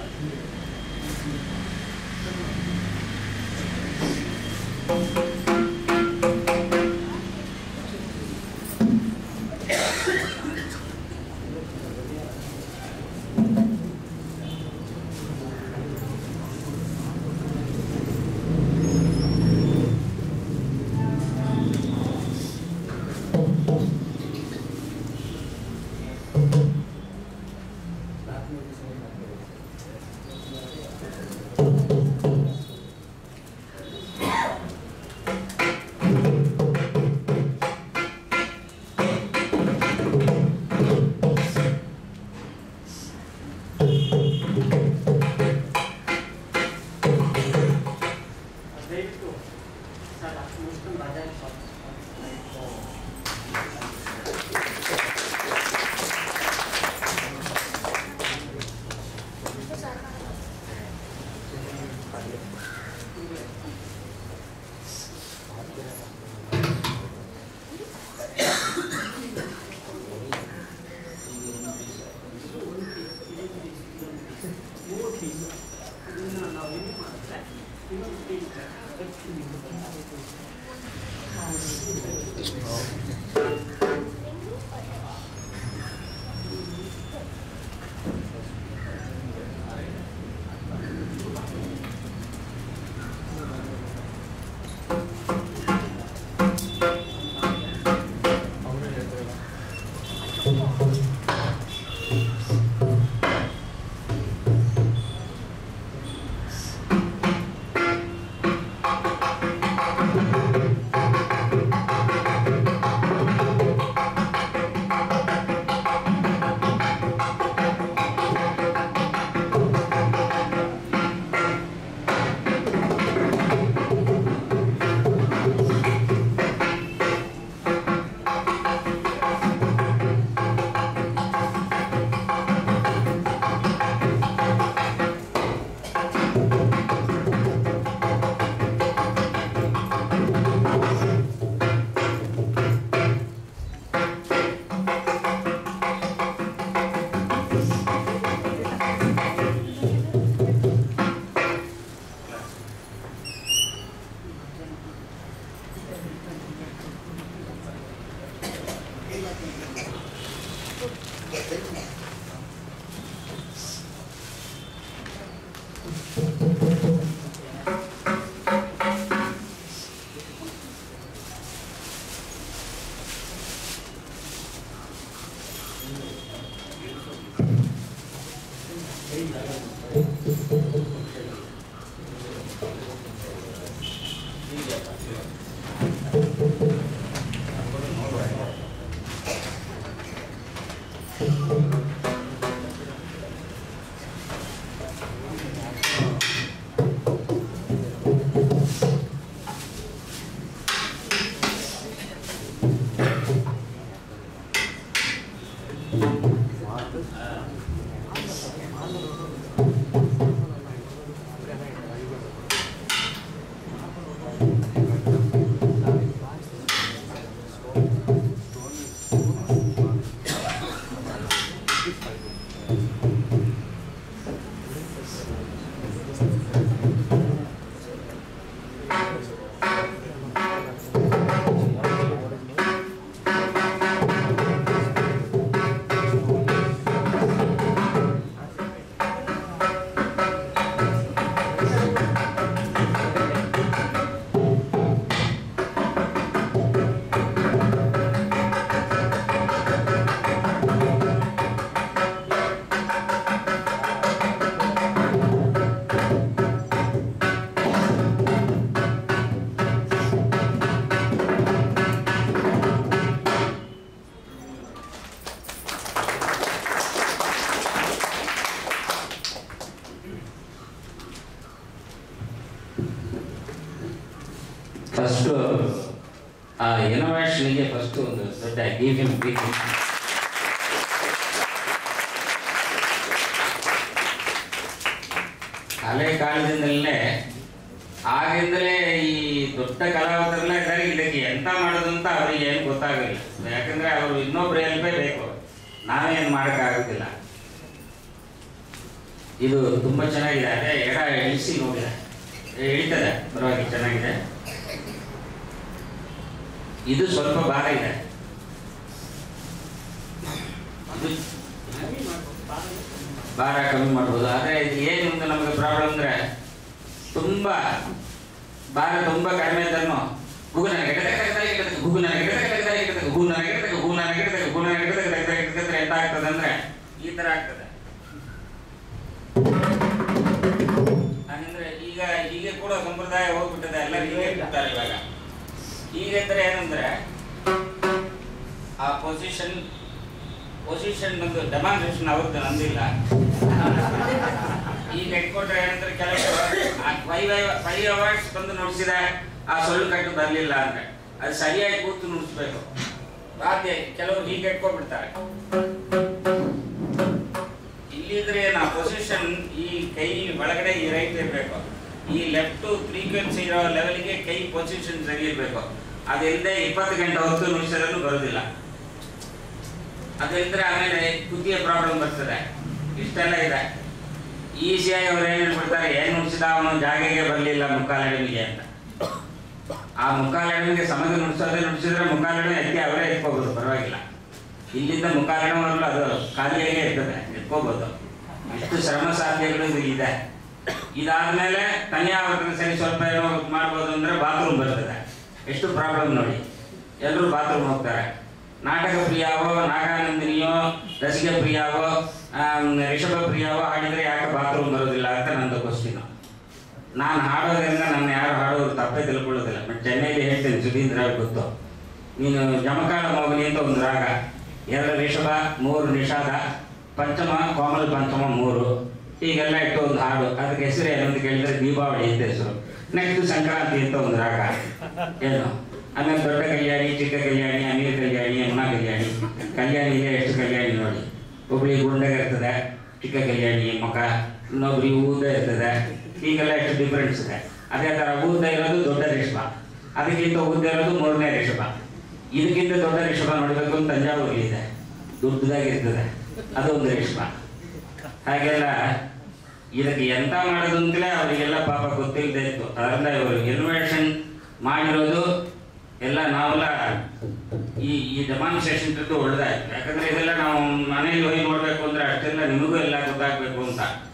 ದಯವಿಟ್ಟು ಸರ್ ಅದು ಮುಗಿಸ್ಕೊಂಡು ಬಜಾಜ್ ಶಾಪ್ ಮೂರು ಪೀಸ್ ಇದನ್ನ ನಾವು ಏನು ಮಾಡಿದ್ರೆ ಇನ್ನೊಂದು ಪೀಸ್ ಫಸ್ಟು ಆ ಇನೋವೇಷನ್ಗೆ ಫಸ್ಟು ಒಂದು ದೊಡ್ಡ ಗಿವ್ ಹಿಮ್ ಬಿಗ್ ಹಳೆ ಕಾಲದಿಂದಲೇ ಆಗಿಂದಲೇ ಈ ದೊಡ್ಡ ಕಲಾವಿದರೆಲ್ಲ ಇದ್ದಾರೆ ಇದಕ್ಕೆ ಎಂತ ಮಾಡೋದು ಅಂತ ಅವ್ರಿಗೆ ಏನು ಗೊತ್ತಾಗಲಿಲ್ಲ ಯಾಕಂದ್ರೆ ಅವರು ಇನ್ನೊಬ್ರು ಹೆಲ್ಪೇ ಬೇಕು ನಾವೇನು ಮಾಡೋಕ್ಕಾಗೋದಿಲ್ಲ ಇದು ತುಂಬಾ ಚೆನ್ನಾಗಿದೆ ಅದೇ ಎಡ ಇಳಿಸಿ ನೋಡಿದೆ ಇಳಿತದೆ ಪರವಾಗಿ ಚೆನ್ನಾಗಿದೆ ಇದು ಸ್ವಲ್ಪ ಭಾರ ಇದೆ ಇದು ಭಾರ ಕಮ್ಮಿ ಮಾಡ್ಬೋದು ಆದ್ರೆ ಇದು ಏನು ಒಂದು ನಮಗೆ ಪ್ರಾಬ್ಲಮ್ ಅಂದ್ರೆ ತುಂಬಾ ಭಾರ ತುಂಬಾ ಕಡಿಮೆ ಇದ್ದನ್ನು ಗೂಗು ನನಗೆ ಗೂಗು ನನಗೆ ಗೂಗು ನನಗೆ ಗೂಗು ನನಗೆ ಗೂಗು ನನಗೆ ಎಂತ ಆಗ್ತದೆ ಅಂದ್ರೆ ಈ ತರ ಆಗ್ತದೆ ಅಂದ್ರೆ ಈಗ ಹೀಗೆ ಕೂಡ ಸಂಪ್ರದಾಯ ಹೋಗ್ಬಿಟ್ಟಿದೆ ಎಲ್ಲ ಹೀಗೆ ಬಿಡ್ತಾರೆ ಇವಾಗ ಈಗ ಇದ್ರೆ ಏನಂದ್ರೆ ಆ ಪೊಸಿಷನ್ ಪೊಸಿಷನ್ ಒಂದು ಡೆಮಾನ್ಸ್ಟ್ರೇಷನ್ ಅವ್ರದ್ದು ನಂದಿಲ್ಲ ಈಗ ಇಟ್ಕೊಂಡ್ರೆ ಏನಂದ್ರೆ ಕೆಲವರು ಫೈವ್ ಫೈವ್ ಅವರ್ಸ್ ಬಂದು ನುಡಿಸಿದೆ ಆ ಸೊಳ್ಳು ಕಟ್ಟು ಬರಲಿಲ್ಲ ಅಂದ್ರೆ ಅದು ಸರಿಯಾಗಿ ಕೂತು ನುಡಿಸ್ಬೇಕು ಬಾಧ್ಯ ಕೆಲವರು ಹೀಗೆ ಇಟ್ಕೊಂಡ್ಬಿಡ್ತಾರೆ ಇಲ್ಲಿದ್ರೆ ನಾ ಪೊಸಿಷನ್ ಈ ಕೈ ಒಳಗಡೆ ಈ ರೈಟ್ ಇರಬೇಕು ಈ ಲೆಫ್ಟ್ ಫ್ರೀಕ್ವೆನ್ಸಿ ಇರೋ ಲೆವೆಲ್ಗೆ ಕೈ ಪೊಸಿಷನ್ ಸರಿ ಇರಬೇಕು ಅದಿಲ್ಲದೆ ಇಪ್ಪತ್ತು ಗಂಟೆ ಹೊತ್ತು ನುಡಿಸಿದ್ರೂ ಬರೋದಿಲ್ಲ ಅದಿಲ್ಲದ್ರೆ ಆಮೇಲೆ ಕುತ್ತಿಗೆ ಪ್ರಾಬ್ಲಮ್ ಬರ್ತದೆ ಇಷ್ಟೆಲ್ಲ ಇದೆ ಈಸಿಯಾಗಿ ಅವ್ರು ಏನ್ ಹೇಳ್ಬಿಡ್ತಾರೆ ಏನ್ ನುಡಿಸಿದ ಅವನು ಜಾಗೆಗೆ ಬರಲಿಲ್ಲ ಮುಕ್ಕಾಲೆಡಮಿಗೆ ಅಂತ ಆ ಮುಕ್ಕಾಲೆಡಮಿಗೆ ಸಮಗ ನುಡಿಸೋದೇ ನುಡಿಸಿದ್ರೆ ಮುಕ್ಕಾಲೆಡಮಿ ಎತ್ತಿ ಅವರೇ ಎತ್ಕೋಬಹುದು ಪರವಾಗಿಲ್ಲ ಇಲ್ಲಿಂದ ಮುಖಾರಣವರಲ್ಲ ಅದು ಖಾಲಿಯಾಗೇ ಇರ್ತದೆ ಎತ್ಕೋಬಹುದು ಇಷ್ಟು ಶ್ರಮ ಸಾಧ್ಯಗಳು ಇದು ಇದೆ ಇದಾದ್ಮೇಲೆ ತನ್ಯಾವರ್ತನ ಸರಿ ಸ್ವಲ್ಪ ಏನೋ ಮಾಡ್ಬೋದು ಅಂದ್ರೆ ಬಾತ್ರೂಮ್ ಬರ್ತದೆ ಎಷ್ಟು ಪ್ರಾಬ್ಲಮ್ ನೋಡಿ ಎಲ್ಲರೂ ಬಾತ್ರೂಮ್ ಹೋಗ್ತಾರೆ ನಾಟಕ ಪ್ರಿಯಾವೋ ನಾಗಾನಂದಿನಿಯೋ ರಸಿಕ ಪ್ರಿಯಾವೋ ಆಮ್, ರಿಷಭ ಪ್ರಿಯಾವೋ ಹಾಡಿದ್ರೆ ಯಾಕೆ ಬಾತ್ರೂಮ್ ಬರೋದಿಲ್ಲ ಅಂತ ನಂದು ಕ್ವಶನ್ ನಾನು ಹಾಡೋದ್ರಿಂದ ನನ್ನ ಯಾರು ಹಾಡೋರು ತಪ್ಪೇ ತಿಳ್ಕೊಳ್ಳೋದಿಲ್ಲ ಬಟ್ ಚೆನ್ನೈಲಿ ಹೇಳ್ತೀನಿ ಸುಧೀಂದ್ರ ಅವ್ರಿಗೆ ಗೊತ್ತು ನೀನು ಜಮಕಾಳ ಮೋಗನಿ ಅಂತ ಒಂದು ರಾಗ ಎರಡು ರಿಷಭ ಮೂರು ನಿಷಾದ ಪಂಚಮ ಕೋಮಲ ಪಂಚಮ ಮೂರು ಹೀಗೆಲ್ಲ ಇಟ್ಟು ಒಂದು ಹಾಡು ಅದಕ್ಕೆ ಹೆಸರು ಏನು ಅಂತ ಕೇಳಿದ್ರೆ ದೀಪಾವಳಿ ಅಂತ ಹೆಸರು ನೆಕ್ಸ್ಟ್ ಸಂಕ್ರಾಂತಿ ಅಂತ ಒಂದು ರಾಗ ಏನು ಆಮೇಲೆ ದೊಡ್ಡ ಕಲ್ಯಾಣಿ ಚಿಕ್ಕ ಕಲ್ಯಾಣಿ ಅಮೀರ್ ಕಲ್ಯಾಣಿ ಯಮುನಾ ಕಲ್ಯಾಣಿ ಕಲ್ಯಾಣಿಗೆ ಎಷ್ಟು ಕಲ್ಯಾಣಿ ನೋಡಿ ಒಬ್ಳಿಗೆ ಗುಂಡಗ ಇರ್ತದೆ ಚಿಕ್ಕ ಕಲ್ಯಾಣಿ ಮುಖ ಇನ್ನೊಬ್ರಿಗೆ ಊದ ಇರ್ತದೆ ಹೀಗೆಲ್ಲ ಎಷ್ಟು ಡಿಫ್ರೆನ್ಸ್ ಇದೆ ಅದೇ ತರ ಊದ ಇರೋದು ದೊಡ್ಡ ರೇಷ್ಮ ಅದಕ್ಕಿಂತ ಊದ ಇರೋದು ಮೂರನೇ ರೇಷಭ ಇದಕ್ಕಿಂತ ದೊಡ್ಡ ರೇಷಭ ನೋಡಬೇಕು ಅಂತ ತಂಜಾವೂರಲ್ಲಿ ಇದೆ ದೊಡ್ಡದಾಗಿರ್ತದೆ ಅದು ಒಂದು ರೇಷ್ಮ ಹಾಗೆಲ್ಲ ಇದಕ್ಕೆ ಎಂತ ಮಾಡೋದು ಅಂತಲೇ ಅವರಿಗೆಲ್ಲ ಪಾಪ ಗೊತ್ತಿಲ್ಲದೆ ಇತ್ತು ಅದರಿಂದ ಇವರು ಇನ್ವೆಷನ್ ಮಾಡಿರೋದು ಎಲ್ಲ ನಾವೆಲ್ಲ ಈ ಈ ಡೆಮಾನ್ಸ್ಟ್ರೇಷನ್ ಇದ್ದು ಒಳ್ಳೆದಾಯ್ತು ಯಾಕಂದ್ರೆ ಇದೆಲ್ಲ ನಾವು ಮನೆಯಲ್ಲಿ ಹೋಗಿ ನೋಡ್ಬೇಕು ಅಂದ್ರೆ ಅಷ್ಟೆಲ್ಲ ನಿಮಗೂ ಎಲ್ಲ ಗೊತ್ತಾಗ್ಬೇಕು ಅಂತ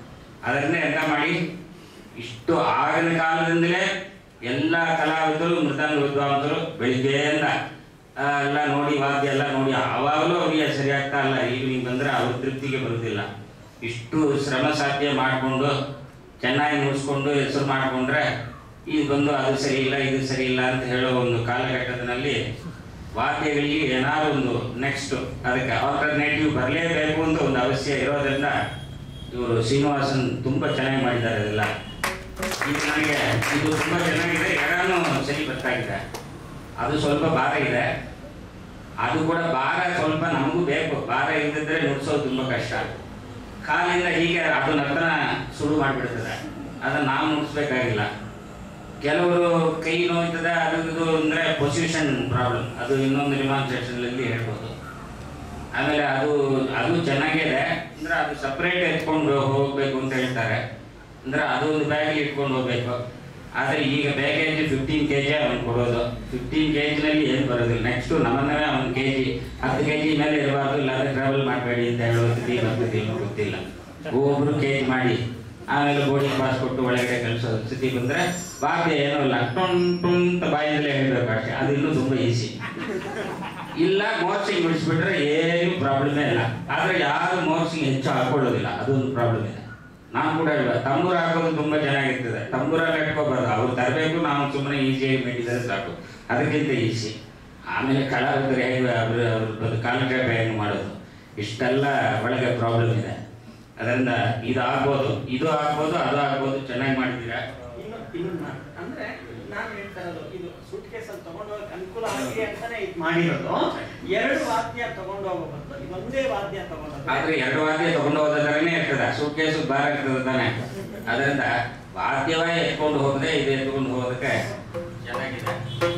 ಅದನ್ನೇ ಅರ್ಥ ಮಾಡಿ ಇಷ್ಟು ಆಗಿನ ಕಾಲದಿಂದಲೇ ಎಲ್ಲ ಕಲಾವಿದರು ಮೃದಂಗ ವಿದ್ವಾಂಸರು ಬೆಳಿಗ್ಗೆಯಿಂದ ಆ, ಎಲ್ಲ ನೋಡಿ ವಾದ್ಯ ಎಲ್ಲ ನೋಡಿ ಆವಾಗಲೂ ಅವರಿಗೆ ಸರಿ ಆಗ್ತಾ ಇಲ್ಲ ಈವ್ನಿಂಗ್ ಬಂದರೆ ಅವ್ರ ತೃಪ್ತಿಗೆ ಬರುವುದಿಲ್ಲ ಇಷ್ಟು ಶ್ರಮ ಸಾಧ್ಯ ಮಾಡಿಕೊಂಡು ಚೆನ್ನಾಗಿ ಮುಗಿಸ್ಕೊಂಡು ಹೆಸರು ಮಾಡಿಕೊಂಡ್ರೆ ಇದು ಬಂದು ಅದು ಸರಿ ಇಲ್ಲ ಇದು ಸರಿ ಇಲ್ಲ ಅಂತ ಹೇಳೋ ಒಂದು ಕಾಲಘಟ್ಟದಲ್ಲಿ ವಾದ್ಯಗಳಿಗೆ ಏನಾದ್ರು ಒಂದು ನೆಕ್ಸ್ಟ್ ಅದಕ್ಕೆ ಆಲ್ಟರ್ನೇಟಿವ್ ಬರಲೇಬೇಕು ಅಂತ ಒಂದು ಅವಶ್ಯ ಇರೋದ್ರಿಂದ ಇವರು ಶ್ರೀನಿವಾಸನ್ ತುಂಬ ಚೆನ್ನಾಗಿ ಮಾಡಿದ್ದಾರೆ ಇದೆಲ್ಲ ಇದು ನನಗೆ ಇದು ತುಂಬ ಚೆನ್ನಾಗಿದೆ ಎಡನೂ ಸರಿ ಬರ್ತಾಗಿದೆ ಅದು ಸ್ವಲ್ಪ ಭಾರ ಇದೆ ಅದು ಕೂಡ ಭಾರ ಸ್ವಲ್ಪ ನಮಗೂ ಬೇಕು ಭಾರ ಇಲ್ಲದಿದ್ರೆ ನುಡ್ಸೋದು ತುಂಬ ಕಷ್ಟ ಕಾಲಿಂದ ಹೀಗೆ ಅದು ನರ್ತನ ಶುರು ಮಾಡಿಬಿಡ್ತದೆ ಅದನ್ನು ನಾವು ನುಡ್ಸ್ಬೇಕಾಗಿಲ್ಲ ಕೆಲವರು ಕೈ ನೋಯ್ತದೆ ಅದು ಇದು ಅಂದರೆ ಪೊಸಿಷನ್ ಪ್ರಾಬ್ಲಮ್ ಅದು ಇನ್ನೊಂದು ರಿಮಾನ್ಸ್ಟ್ರೇಷನಲ್ಲಿ ಹೇಳ್ಬೋದು ಆಮೇಲೆ ಅದು ಅದು ಚೆನ್ನಾಗಿದೆ ಅಂದ್ರೆ ಅದು ಸಪ್ರೇಟ್ ಎತ್ಕೊಂಡು ಹೋಗ್ಬೇಕು ಅಂತ ಹೇಳ್ತಾರೆ ಅಂದ್ರೆ ಅದು ಒಂದು ಬ್ಯಾಗ್ ಇಟ್ಕೊಂಡು ಹೋಗ್ಬೇಕು ಆದರೆ ಈಗ ಬ್ಯಾಗೇಜ್ ಫಿಫ್ಟೀನ್ ಕೆ ಜಿ ಅವನು ಕೊಡೋದು ಫಿಫ್ಟೀನ್ ಕೆ ಜಿನಲ್ಲಿ ಏನು ಬರೋದಿಲ್ಲ ನೆಕ್ಸ್ಟು ನಮ್ಮನ್ನೇ ಒಂದು ಕೆ ಜಿ ಹತ್ತು ಕೆ ಜಿ ಮೇಲೆ ಇರಬಾರ್ದು ಇಲ್ಲಾಂದ್ರೆ ಟ್ರಾವೆಲ್ ಮಾಡಬೇಡಿ ಅಂತ ಹೇಳೋ ಸ್ಥಿತಿ ಬರ್ತದೆ ಏನೋ ಗೊತ್ತಿಲ್ಲ ಒಬ್ಬರು ಕೆ ಜಿ ಮಾಡಿ ಆಮೇಲೆ ಬೋರ್ಡಿಂಗ್ ಪಾಸ್ ಕೊಟ್ಟು ಒಳಗಡೆ ಕಳಿಸೋ ಸ್ಥಿತಿ ಬಂದರೆ ವಾದ್ಯ ಏನೂ ಇಲ್ಲ ಟೊಣ್ ಟುಣ್ ಅಂತ ಬಾಯಿಂದಲೇ ಹೇಳಬೇಕು ಅಷ್ಟೇ ಅದು ಇನ್ನೂ ತುಂಬ ಈಸಿ ಇಲ್ಲ ಮೋರ್ಸಿಂಗ್ ಬಿಡಿಸ್ಬಿಟ್ರೆ ಏನು ಪ್ರಾಬ್ಲಮೇ ಇಲ್ಲ ಆದ್ರೆ ಯಾರು ಮೋರ್ಸಿಂಗ್ ಹೆಚ್ಚು ಹಾಕೊಳ್ಳೋದಿಲ್ಲ ಅದೊಂದು ಪ್ರಾಬ್ಲಮ್ ಇದೆ ನಾನು ಕೂಡ ಇಲ್ಲ ತಂಬೂರು ಹಾಕೋದು ತುಂಬಾ ಚೆನ್ನಾಗಿರ್ತದೆ ತಂಬೂರಲ್ಲಿ ಇಟ್ಕೋಬಾರ್ದು ಅವ್ರು ತರಬೇಕು ನಾವು ಸುಮ್ಮನೆ ಈಸಿಯಾಗಿ ಮೇಡಿದರೆ ಸಾಕು ಅದಕ್ಕಿಂತ ಈಸಿ ಆಮೇಲೆ ಕಲಾವಿದರು ಹೇಗೆ ಅವರು ಅವ್ರ ಕಾಲಕ್ಷೇಪ ಹೆಂಗೆ ಮಾಡೋದು ಇಷ್ಟೆಲ್ಲ ಒಳಗೆ ಪ್ರಾಬ್ಲಮ್ ಇದೆ ಅದರಿಂದ ಇದು ಆಗ್ಬೋದು ಇದು ಆಗ್ಬೋದು ಅದು ಆಗ್ಬೋದು ಚೆನ್ನಾಗಿ ಮಾಡಿದ್ದೀರಾ ಇನ್ನು ಇನ್ನೊಂದು ಮಾತು. ಅಂದ್ರೆ ನಾನು ಹೇಳ್ತಾ ಇರೋದು ಇದು ಸೂಟ್ ಕೇಸ್ ಅಲ್ಲಿ ತಗೊಂಡು ಹೋಗಕ್ಕೆ ಅನುಕೂಲ ಆಗಲಿ ಅಂತಾನೆ ಇದು ಮಾಡಿರೋದು ಎರಡು ವಾದ್ಯ ತಗೊಂಡು ಹೋಗೋ ಬದಲು ಇದೊಂದೇ ವಾದ್ಯ ತಗೊಂಡು ಆದ್ರೆ ಎರಡು ವಾದ್ಯ ತಗೊಂಡು ಹೋದ ತರನೇ ಇರ್ತದೆ ಸೂಟ್ ಕೇಸು ಭಾರ ಇರ್ತದೆ ತಾನೆ ಅದರಿಂದ ವಾದ್ಯವೇ ಎತ್ಕೊಂಡು ಹೋಗದೆ ಇದು ಎತ್ಕೊಂಡು ಹೋಗೋದಕ್ಕೆ ಚೆನ್ನಾಗಿದೆ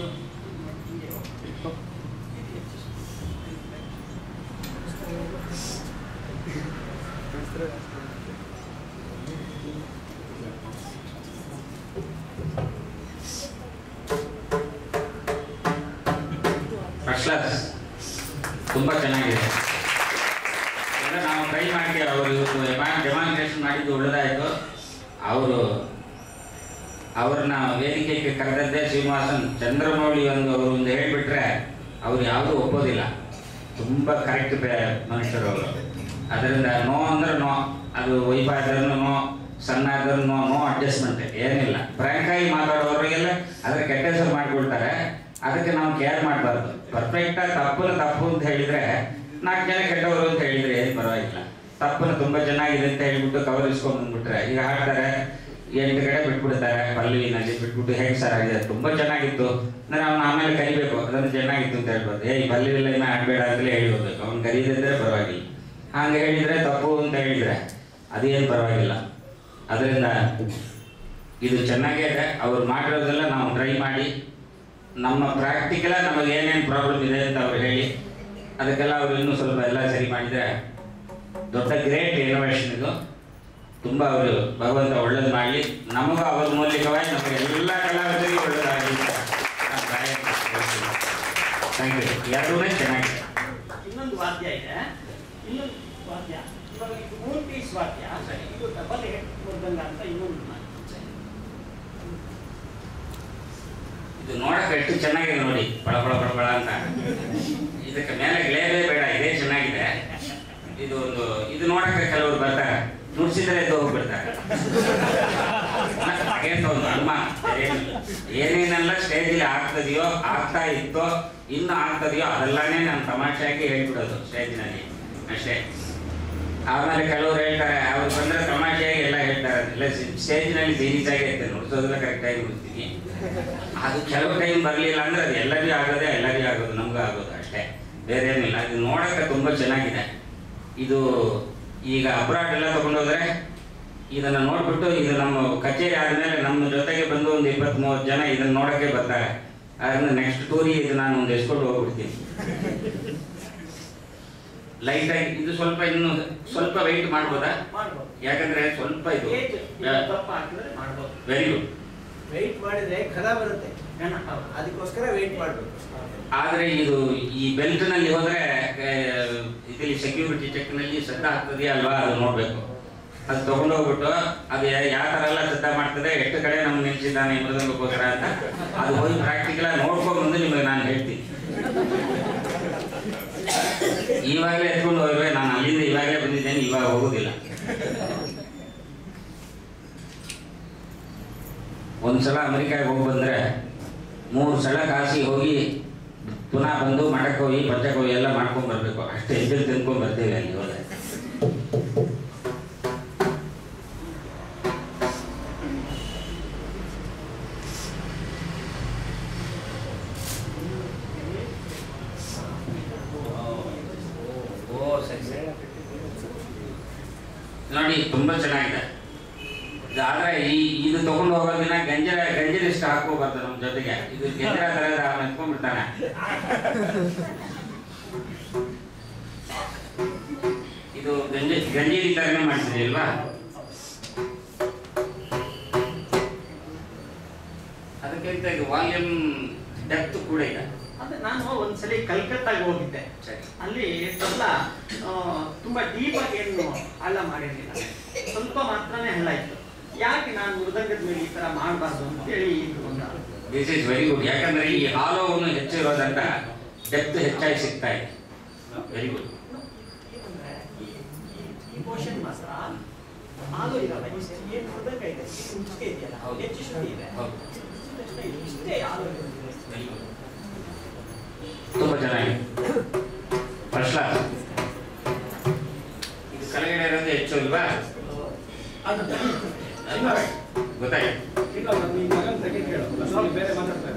ಫಸ್ಟ್ ಕ್ಲಾಸ್ ತುಂಬ ಚೆನ್ನಾಗಿದೆ ಎಲ್ಲ ನಾವು ಟ್ರೈ ಮಾಡಿ ಅವರು ಇವತ್ತು ಡೆಮಾನ್ಸ್ಟ್ರೇಷನ್ ಮಾಡಿದ್ದು ಒಳ್ಳೆದಾಯಿತು ಅವರು ಅವ್ರನ್ನ ವೇದಿಕೆಗೆ ಕರೆದದ್ದೇ ಶ್ರೀನಿವಾಸನ್ ಚಂದ್ರಮೌಳಿ ಒಂದು ಅವರು ಒಂದು ಹೇಳಿಬಿಟ್ರೆ ಅವ್ರು ಯಾವುದೂ ಒಪ್ಪೋದಿಲ್ಲ ತುಂಬ ಕರೆಕ್ಟ್ ಮನುಷ್ಯರು ಅವರು ಅದರಿಂದ ನೋ ಅಂದ್ರೆ ನೋ ಅದು ವೈಫ ಆದ್ರೂ ನೋ ಸಣ್ಣ ಆದ್ರೂ ನೋ ನೋ ಅಡ್ಜಸ್ಟ್ಮೆಂಟ್ ಏನಿಲ್ಲ ಫ್ರ್ಯಾಂಕಾಗಿ ಮಾತಾಡೋರಿಗೆಲ್ಲ ಅದ್ರ ಕೆಟ್ಟ ಹೆಸರು ಮಾಡ್ಕೊಳ್ತಾರೆ ಅದಕ್ಕೆ ನಾವು ಕೇರ್ ಮಾಡಬಾರ್ದು ಪರ್ಫೆಕ್ಟಾಗಿ ತಪ್ಪು ತಪ್ಪು ಅಂತ ಹೇಳಿದ್ರೆ ನಾಲ್ಕು ಜನ ಕೆಟ್ಟವರು ಅಂತ ಹೇಳಿದ್ರೆ ಏನು ಪರವಾಗಿಲ್ಲ ತಪ್ಪನ ತುಂಬ ಚೆನ್ನಾಗಿದೆ ಅಂತ ಹೇಳ್ಬಿಟ್ಟು ಕವರ್ ಇಸ್ಕೊಂಡು ಬಂದ್ಬಿಟ್ರೆ ಈಗ ಹಾಡ್ತಾರೆ ಎಂಟು ಕಡೆ ಬಿಟ್ಬಿಡ್ತಾರೆ ಪಲ್ಲವಿನಲ್ಲಿ ಬಿಟ್ಬಿಟ್ಟು ಹೇಗೆ ಸರ್ ಆಗಿದೆ ತುಂಬ ಚೆನ್ನಾಗಿತ್ತು ಅಂದ್ರೆ ಅವ್ನು ಆಮೇಲೆ ಕರಿಬೇಕು ಅದನ್ನು ಚೆನ್ನಾಗಿತ್ತು ಅಂತ ಹೇಳ್ಬೋದು ಏ ಈ ಪಲ್ಲವಿ ಲೈನ ಆಡಬೇಡ ಅಂತಲೇ ಹೇಳಿ ಹೋಗ್ಬೇಕು ಅವ್ನು ಕರೀದಿದ್ರೆ ಪರವಾಗಿಲ್ಲ ಹಾಗೆ ಹೇಳಿದ್ರೆ ತಪ್ಪು ಅಂತ ಹೇಳಿದ್ರೆ ಅದೇನು ಪರವಾಗಿಲ್ಲ ಅದರಿಂದ ಇದು ಚೆನ್ನಾಗೇ ಇದೆ ಅವ್ರು ಮಾಡಿರೋದೆಲ್ಲ ನಾವು ಟ್ರೈ ಮಾಡಿ ನಮ್ಮ ಪ್ರಾಕ್ಟಿಕಲ ನಮಗೆ ಏನೇನು ಪ್ರಾಬ್ಲಮ್ ಇದೆ ಅಂತ ಅವ್ರು ಹೇಳಿ ಅದಕ್ಕೆಲ್ಲ ಅವರು ಇನ್ನೂ ಸ್ವಲ್ಪ ಎಲ್ಲ ಸರಿ ಮಾಡಿದರೆ ದೊಡ್ಡ ಗ್ರೇಟ್ ಇನೋವೇಷನ್ ಇದು ತುಂಬ ಅವರು ಭಗವಂತ ಒಳ್ಳೇದು ಮಾಡಲಿ ನಮಗೂ ಅವರ ಮೂಲಕವಾಗಿ ನಮಗೆ ಎಲ್ಲ ಕಲಾವಿದರಿಗೂ ಒಳ್ಳೇದಾಗಲಿ ಅಂತ ನಾನು ಪ್ರಾರ್ಥನೆ ಥ್ಯಾಂಕ್ ಯು ಎರಡೂ ಚೆನ್ನಾಗಿದೆ ಇನ್ನೊಂದು ವಾದ್ಯ ಇದೆ ಇನ್ನೊಂದು ವಾದ್ಯ ಇವಾಗ ಇದು ಮೂರು ಪೀಸ್ ವಾದ್ಯ ಸರಿ. ಇದು ಡಬಲ್ ಹೆಡ್ ಮೃದಂಗ ಅಂತ ಇನ್ನೊಂದು ಮಾತು. ಇದು ನೋಡಕ್ಕೆ ಎಷ್ಟು ಚೆನ್ನಾಗಿದೆ ನೋಡಿ ಬಳ ಬಳ ಬಳ ಬಳ ಅಂತ ಇದಕ್ಕೆ ಮೇಲೆ ಗ್ಲೇಬೇ ಬೇಡ ಇದೇ ಚೆನ್ನಾಗಿದೆ ಇದು ಒಂದು ಇದು ನೋಡಕ್ಕೆ ಕೆಲವರು ಬರ್ತಾರೆ ನುಡ್ಸಿದ್ರೆ ಎದ್ದು ಹೋಗ್ಬಿಡ್ತಾರೆ ಹಾಗೇಂತ ಒಂದು ಅನುಮಾನ ಏನಿಲ್ಲ. ಏನೇನೆಲ್ಲ ಸ್ಟೇಜಲ್ಲಿ ಆಗ್ತದೆಯೋ ಆಗ್ತಾ ಇತ್ತೋ ಇನ್ನು ಆಗ್ತದೆಯೋ ಅದೆಲ್ಲನೇ ನಾನು ತಮಾಷೆಯಾಗಿ ಹೇಳ್ಬಿಡೋದು ಸ್ಟೇಜ್ನಲ್ಲಿ ಅಷ್ಟೇ ಆಮೇಲೆ ಕೆಲವರು ಹೇಳ್ತಾರೆ ಅವ್ರು ಬಂದ್ರೆ ತಮಾಷೆಯಾಗಿ ಎಲ್ಲ ಹೇಳ್ತಾರೆ ಇಲ್ಲ ಸ್ಟೇಜ್ನಲ್ಲಿ ಸೀರಿಯಸ್ ಆಗಿ ಇರ್ತದೆ ನುಡ್ಸೋದೆಲ್ಲ ಕರೆಕ್ಟಾಗಿ ನುಡ್ತೀನಿ ಅದು ಕೆಲವು ಟೈಮ್ ಬರಲಿಲ್ಲ ಅಂದ್ರೆ ಅದು ಎಲ್ಲರಿಗೂ ಆಗೋದೇ ಎಲ್ಲರಿಗೂ ಆಗೋದು ನಮಗೂ ಆಗೋದು ಅಷ್ಟೇ ಬೇರೆ ಏನಿಲ್ಲ ಇದು ನೋಡಕ್ಕೆ ತುಂಬ ಚೆನ್ನಾಗಿದೆ ಇದು ಈಗ ಅಬ್ರಾಡ್ ಎಲ್ಲ ತಗೊಂಡೋದ್ರೆ ಇದನ್ನ ನೋಡ್ಬಿಟ್ಟು ಇದು ನಮ್ಮ ಕಚೇರಿ ಆದಮೇಲೆ ನಮ್ಮ ಜೊತೆಗೆ ಬಂದು ಒಂದು ಇಪ್ಪತ್ತ್ ಮೂವತ್ತು ಜನ ಇದನ್ನ ನೋಡಕ್ಕೆ ಬರ್ತಾರೆ ಅದರಿಂದ ನೆಕ್ಸ್ಟ್ ಟೂರಿಗೆ ಇದು ನಾನು ಒಂದು ಎಸ್ಕೊಂಡು ಹೋಗ್ಬಿಡ್ತೀನಿ ಲೈಟ್ ಆಗಿ ಇದು ಸ್ವಲ್ಪ ಇನ್ನು ಸ್ವಲ್ಪ ವೆಯ್ಟ್ ಮಾಡ್ಬೋದಾ ಮಾಡ್ಬೋದು ಯಾಕಂದ್ರೆ ಸ್ವಲ್ಪ ಇದು ಏಜ್ ದಪ್ಪ ಹಾಕಿದ್ರೆ ಮಾಡ್ಬೋದು ವೆರಿ ಗುಡ್ ವೆಯ್ಟ್ ಮಾಡಿದ್ರೆ ಖರ ಬರುತ್ತೆ ಏನ? ಹೌದು. ಅದಕ್ಕೋಸ್ಕರ ವೆಯ್ಟ್ ಮಾಡಬೇಕು ಆದ್ರೆ ಇದು ಈ ಬೆಲ್ಟ್ ನಲ್ಲಿ ಹೋದ್ರೆ ಆ, ಇದರಲ್ಲಿ ಸೆಕ್ಯೂರಿಟಿ ಚೆಕ್ ನಲ್ಲಿ ಸದ್ದ ಆಗ್ತದೆಯಾ ಅಲ್ವಾ ಅದು ನೋಡ್ಬೇಕು ಅದು ತಗೊಂಡೋಗ್ಬಿಟ್ಟು ಅದು ಯಾವ ಥರ ಎಲ್ಲ ಸಿದ್ಧ ಮಾಡ್ತದೆ ಎಷ್ಟು ಕಡೆ ನಮ್ಗೆ ನಿಲ್ಸಿದ್ದಾನೆ ಮೃದಂಗಕ್ಕೋಸ್ಕರ ಅಂತ ಅದು ಹೋಗಿ ಪ್ರಾಕ್ಟಿಕಲ್ ಆಗಿ ನೋಡ್ಕೊಂಡು ಬಂದು ನಿಮಗೆ ನಾನು ಹೇಳ್ತೀನಿ ಇವಾಗಲೇ ಎತ್ಕೊಂಡು ಹೋಗ್ರೆ ನಾನು ಅಲ್ಲಿಂದ ಇವಾಗಲೇ ಬಂದಿದ್ದೇನೆ ಇವಾಗ ಹೋಗೋದಿಲ್ಲ ಒಂದ್ಸಲ ಅಮೆರಿಕಾಗೆ ಹೋಗಿ ಬಂದ್ರೆ ಮೂರು ಸಲ ಕಾಸಿಗೆ ಹೋಗಿ ಪುನಃ ಬಂದು ಮಠಕ್ಕೆ ಹೋಗಿ ಪಂಚಕ್ಕೆ ಹೋಗಿ ಎಲ್ಲ ಮಾಡ್ಕೊಂಡ್ ಬರ್ಬೇಕು ಅಷ್ಟು ಎದ್ದು ತಿನ್ಕೊಂಡ್ ಬರ್ತೇವೆ ಅಲ್ಲಿ ಹೋದ್ರೆ ಓ ಸರಿ ಸರಿ ನೋಡಿ ತುಂಬಾ ಚೆನ್ನಾಗಿದೆ ಆದ್ರೆ ಈ ಇದು ತಗೊಂಡು ಹೋಗೋ ದಿನ ಗಂಜಲ ಗಂಜಲ ಇಷ್ಟ ಹಾಕೋಬಾರ್ದು ನಮ್ಮ ಜೊತೆಗೆ ಇದು ಗಂಜಲ ತರ ಅವನು ಎತ್ಕೊಂಡ್ಬಿಡ್ತಾನೆ ಇದು ಗಂಜಿ ಗಂಜೀರಿ ತರನೇ ಮಾಡ್ತೀರಿ ಅಲ್ವಾ ಅದಕ್ಕಿಂತ ಇದು ವಾಲ್ಯೂಮ್ ಡೆಪ್ತ್ ಕೂಡ ಇದೆ ಅದೇ ನಾನು ಒಂದ್ಸಲಿ ಕಲ್ಕತ್ತಾಗ ಹೋಗಿದ್ದೆ ಸರಿ ಅಲ್ಲಿ ಸ್ವಲ್ಪ ಆ, ತುಂಬಾ ಡೀಪ್ ಆಗಿ ಏನು ಹಳ್ಳ ಮಾಡಿರ್ಲಿಲ್ಲ ಸ್ವಲ್ಪ ಮಾತ್ರನೇ ಹಳ್ಳ ಇತ್ತು ಯಾಕೆ ನಾನು ಮೃದಂಗದ ಮೇಲೆ ಈ ತರ ಮಾಡಬಾರ್ದು ಅಂತೇಳಿ ಇದು ಒಂದು ದಿಸ್ ಇಸ್ ವೆರಿ ಗುಡ್ ಯಾಕಂದ್ರೆ ಈ ಹಾಲೋವನ್ನು ಹೆಚ್ಚು ಇರೋದ್ರಿಂದ ಡೆಪ್ತ್ ಹೆಚ್ಚಾಗಿ ಸಿಗ್ತಾ ಇದೆ ವೆರಿ ಗುಡ್ ಇಮೋಷನ್ ಮಾತ್ರ ಹಾಲು ಇರಲ್ಲ ಏನು ಮೃದಂಗ ಇದೆ ಮುಚ್ಚಿಗೆ ಇದೆಯಲ್ಲ ಹೌದು. ಹೆಚ್ಚು ಶ್ರುತಿ ಇದೆ ಹೌದು ಇಷ್ಟೇ ಹಾಲು ಇರೋದು. ವೆರಿ ಗುಡ್ ತುಂಬ ಚೆನ್ನಾಗಿದೆ ಫಸ್ಟ್ ಕ್ಲಾಸ್ ಇದು ಕೆಳಗಡೆ ಇರೋದು ಹೆಚ್ಚು ಅಲ್ವಾ ಅಲ್ವಾ? ಗೊತ್ತಾಯ್ತು ಇಲ್ಲ ನಿಮ್ಮ ಮಗನ ತೆಗೆ ಕೇಳು ಅದ್ರಲ್ಲಿ ಬೇರೆ ಮಾತಾಡ್ತಾರೆ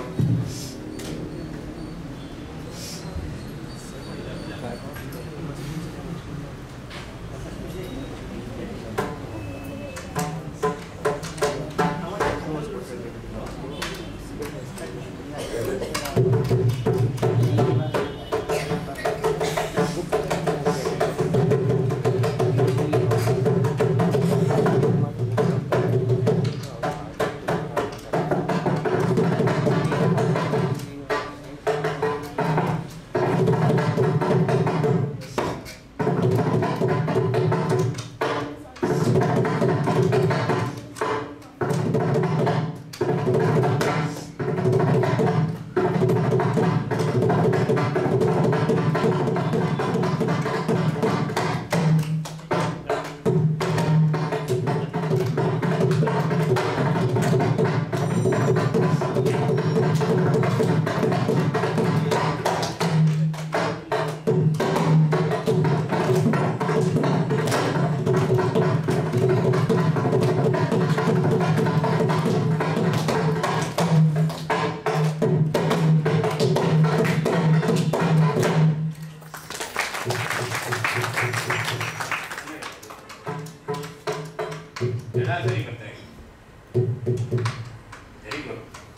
ಎಲ್ಲ ಸರಿ ಬರ್ತಾ ಇದೆ ವೆರಿ ಗುಡ್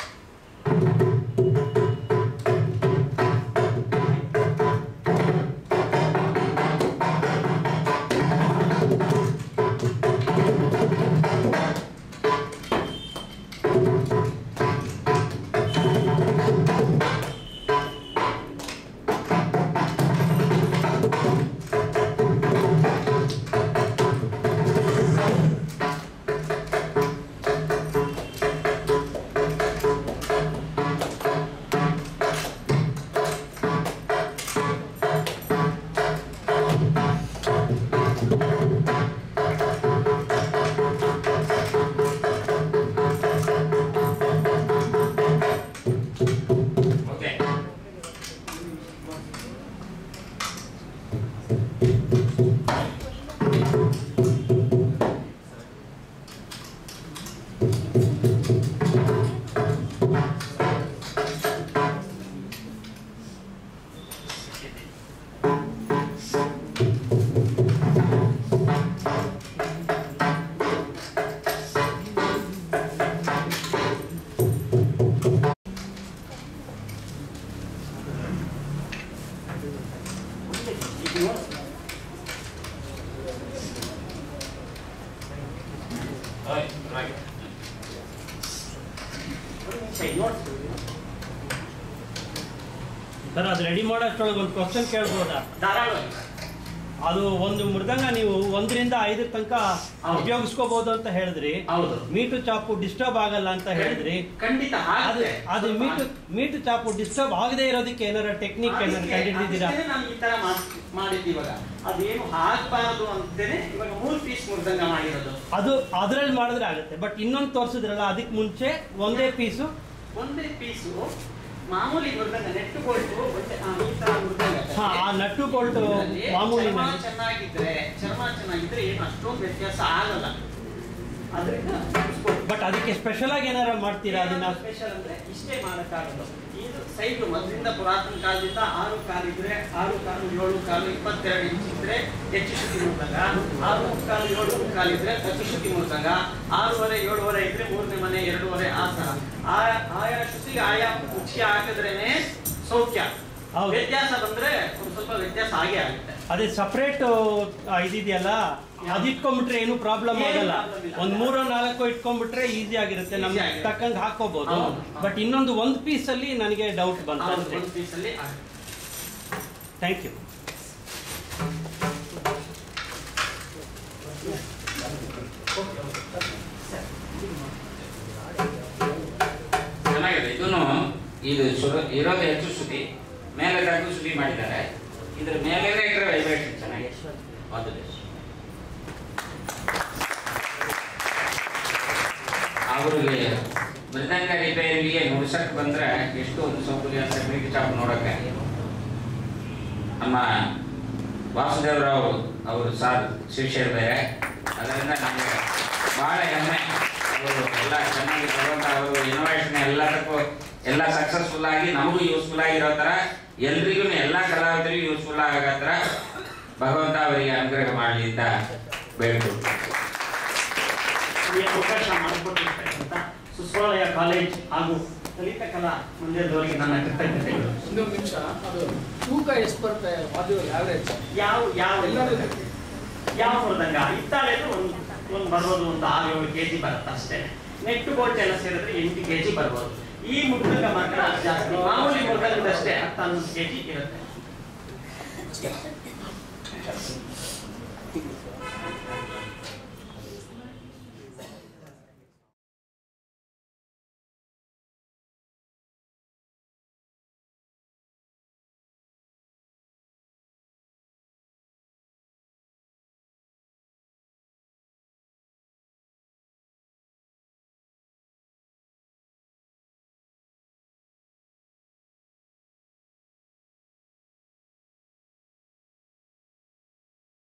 ಓಕೆ ರೈಟ್ ಸರಿ, ನೋಡ್ತೀನಿ. ಸರ್ ಅದು ರೆಡಿ ಮಾಡೋಷ್ಟ್ರೊಳಗೆ ಒಂದು ಕ್ವಶನ್ ಕೇಳ್ಬೋದಾ ಧಾರಾಳವಾಗಿ ಅದು ಒಂದು ಮೃದಂಗ ನೀವು ಒಂದರಿಂದ ಐದರ ತನಕ ಹೌದು. ಉಪಯೋಗಿಸ್ಕೋಬಹುದು ಅಂತ ಹೇಳಿದ್ರಿ ಹೌದು ಮೀಟು ಚಾಪು ಡಿಸ್ಟರ್ಬ್ ಆಗಲ್ಲ ಅಂತ ಹೇಳಿದ್ರಿ ಖಂಡಿತ ಅದು ಆಗುತ್ತೆ ಅದು ಮೀಟು ಮೀಟು ಚಾಪು ಡಿಸ್ಟರ್ಬ್ ಆಗದೆ ಇರೋದಕ್ಕೆ ಏನಾರ ಟೆಕ್ನಿಕ್ ಏನಾರ ಅದಕ್ಕೆ- ಕಂಡಿದ್ದೀರಾ ಅದಕ್ಕೇನೆ ನಾನು ಈ ತರ ಮಾಡ್- ಮಾಡಿದ್ದು ಇವಾಗ ಅದೇನು ಹಾಕ್ಬಾರದು ಅಂತೇನೆ ಇವಾಗ ಮೂರ್ ಪೀಸ್ ಮುರ್ದಂಗ ಮಾಡಿರೋದು ಅದು ಅದ್ರಲ್ಲಿ ಮಾಡಿದ್ರೆ ಆಗುತ್ತೆ ಬಟ್ ಇನ್ನೊಂದು ತೋರಿಸಿದ್ರಲ್ಲ ಅದಕ್ಕೆ ಮುಂಚೆ ಒಂದೇ ಪೀಸು ಒಂದೇ ಪೀಸು ಮಾಮೂಲಿ ಮೃದಂಗ ನೆಟ್ಟು ಬೋಲ್ಟು ಒಂದೇ ಆ, ಈ ತರ ಮೃದಂಗ ಹಾ ಆ ನಟ್ಟು ಬೋಲ್ಟ್ ಇದ್ರಲ್ಲಿ ಮಾಮೂಲಿ ಚರ್ಮ ಚೆನ್ನಾಗಿದ್ರೆ ಚರ್ಮ ಚೆನ್ನಾಗಿದ್ರೆ ಏನು ಅಷ್ಟೊಂದು ವ್ಯತ್ಯಾಸ ಆಗಲ್ಲ ಅದರಿಂದ ಬಟ್ ಅದಕ್ಕೆ ಸ್ಪೆಷಲ್ ಆಗಿ ಏನಾರ ಮಾಡ್ತೀರಾ ಅದನ್ನ ಸ್ಪೆಷಲ್ ಅಂದ್ರೆ ಇಷ್ಟೇ ಮಾಡಕ್ಕಾಗಲ್ಲ ಇದು ಸೈಜ್ ಮೊದಲಿಂದ ಪುರಾತನ ಕಾಲದಿಂದ ಆರು ಕಾಲು ಇದ್ರೆ ಆರು ಕಾಲು ಏಳು ಕಾಲು ಇಪ್ಪತ್ತೆರಡು ಇಂಚ್ ಇದ್ರೆ ಹೆಚ್ಚು ಶುತಿ ಮುರಿದಾಗ ಆರು ಮುಕ್ಕಾಲು ಏಳು ಮುಕ್ಕಾಲು ಇದ್ರೆ ಅತಿ ಶುತಿ ಮುರಿದಾಗ ಆರೂವರೆ ಏಳುವರೆ ಇದ್ರೆ ಮೂರನೇ ಮನೆ ಎರಡೂವರೆ ಆ ತರ ಆ- ಆಯಾ ಶುತಿಗೆ ಆಯಾ ಮುಖ್ಯ ಹಾಕಿದ್ರೇನೆ ಸೌಖ್ಯ ಹೌದು. ವ್ಯತ್ಯಾಸ ಬಂದ್ರೆ ಒಂದು ಸ್ವಲ್ಪ ವ್ಯತ್ಯಾಸ ಆಗೇ ಆಗುತ್ತೆ ಅದೇ ಸಪ್ರೇಟ್ ಇದಿದೆಯಲ್ಲ ಅದು ಇಟ್ಕೊಂಡ್ಬಿಟ್ರೆ ಏನು ಪ್ರಾಬ್ಲಮ್ ಏನು ಆಗಲ್ಲ problem ಇಲ್ಲ. ಒಂದ್ ಮೂರೋ ನಾಲ್ಕು ಇಟ್ಕೊಂಡ್ಬಿಟ್ರೆ ಈಸಿ ಆಗಿರುತ್ತೆ ನಮ್ಗೆ Easy ಆಗಿರುತ್ತೆ. ತಕ್ಕಂಗೆ ಹಾಕೋಬಹುದು ಹೌದು, ಹೌದು. ಬಟ್ ಇನ್ನೊಂದು ಒಂದು ಪೀಸ್ ಅಲ್ಲಿ ನನಗೆ ಡೌಟ್ ಬಂತು ಹೌದು, ಅಷ್ಟೇ ಒಂದು ಪೀಸಲ್ಲಿ ಆಗುತ್ತೆ ಥ್ಯಾಂಕ್ ಯು ಚೆನ್ನಾಗಿದೆ ಇದನ್ನು ಇದು ಸುರ ಇರೋದು ಹೆಚ್ಚು ಶ್ರುತಿ ಮೇಲೆ ತಗ್ಗು ಶ್ರುತಿ ಮಾಡಿದ್ದಾರೆ ಇದ್ರ ಮೇಲೆ ಇಟ್ಟರೆ ವೈಬ್ರೇಷನ್ ಚೆನ್ನಾಗಿದೆ ಅದು ಅವ್ರಿಗೆ ಮೃದಂಗ ರಿಪೇರಿಗೆ ನುಡ್ಸಕ್ ಬಂದ್ರೆ ಎಷ್ಟು ಒಂದು ಸೌಕರ್ಯ ಅಂತ ಮೀಟಿ ಚಾಪ್ ನೋಡಕ್ಕೆ ನಮ್ಮ ವಾಸುದೇವರಾವ್ ಅವರು ಸಾರ್ ಶಿಷ್ಯರು ಬೇರೆ ಅದರಿಂದ ನಮಗೆ ಬಹಳ ಹೆಮ್ಮೆ ಅವರು ಎಲ್ಲ ಚೆನ್ನಾಗಿ ಭಗವಂತ ಅವರು ಇನೋವೇಷನ್ ಎಲ್ಲದಕ್ಕೂ ಎಲ್ಲ ಸಕ್ಸಸ್ಫುಲ್ ಆಗಿ ನಮಗೂ ಯೂಸ್ಫುಲ್ ಆಗಿರೋ ಥರ ಎಲ್ರಿಗೂ ಎಲ್ಲ ಕಲಾವಿದರಿಗೂ ಯೂಸ್ಫುಲ್ ಆಗೋ ಥರ ಭಗವಂತ ಅವರಿಗೆ ಅನುಗ್ರಹ ಮಾಡಲಿ ಅಂತ ಬೇಡ್ಕೊಳ್ತೀನಿ ಈ ಅವಕಾಶ ಮಾಡಿಕೊಟ್ಟಿರ್ತಕ್ಕಂಥ ಸುಸ್ವಾಲಯ ಕಾಲೇಜ್ ಹಾಗೂ ಲಲಿತ ಕಲಾ ಮಂದಿರದವರಿಗೆ ನನ್ನ ಕೃತಜ್ಞತೆಗಳು ಇನ್ನೊಂದು ನಿಮಿಷ ಅದು ತೂಕ ಎಷ್ಟು ಬರುತ್ತೆ ಅದು ಯಾವ್ರೇಜ್ ಯಾವ ಯಾವ ಎಲ್ಲರೂ ಯಾವ ಮೃದಂಗ ಹಿತ್ತಾಳೆದು ಒಂದು ಒಂದು ಬರ್ಬೋದು ಒಂದು ಆರು ಏಳು ಕೆ ಜಿ ಬರುತ್ತೆ ಅಷ್ಟೇ ನೆಟ್ಟು ಬೋಲ್ಟ್ ಎಲ್ಲ ಸೇರಿದ್ರೆ ಎಂಟು ಕೆ ಜಿ ಬರ್ಬೋದು ಈ ಮೃದಂಗ ಮಾತ್ರ ಜಾಸ್ತಿ ಮಾಮೂಲಿ ಮೃದಂಗದಷ್ಟೇ ಹತ್ತು ಹನ್ನೊಂದು ಕೆ ಜಿ ಇರುತ್ತೆ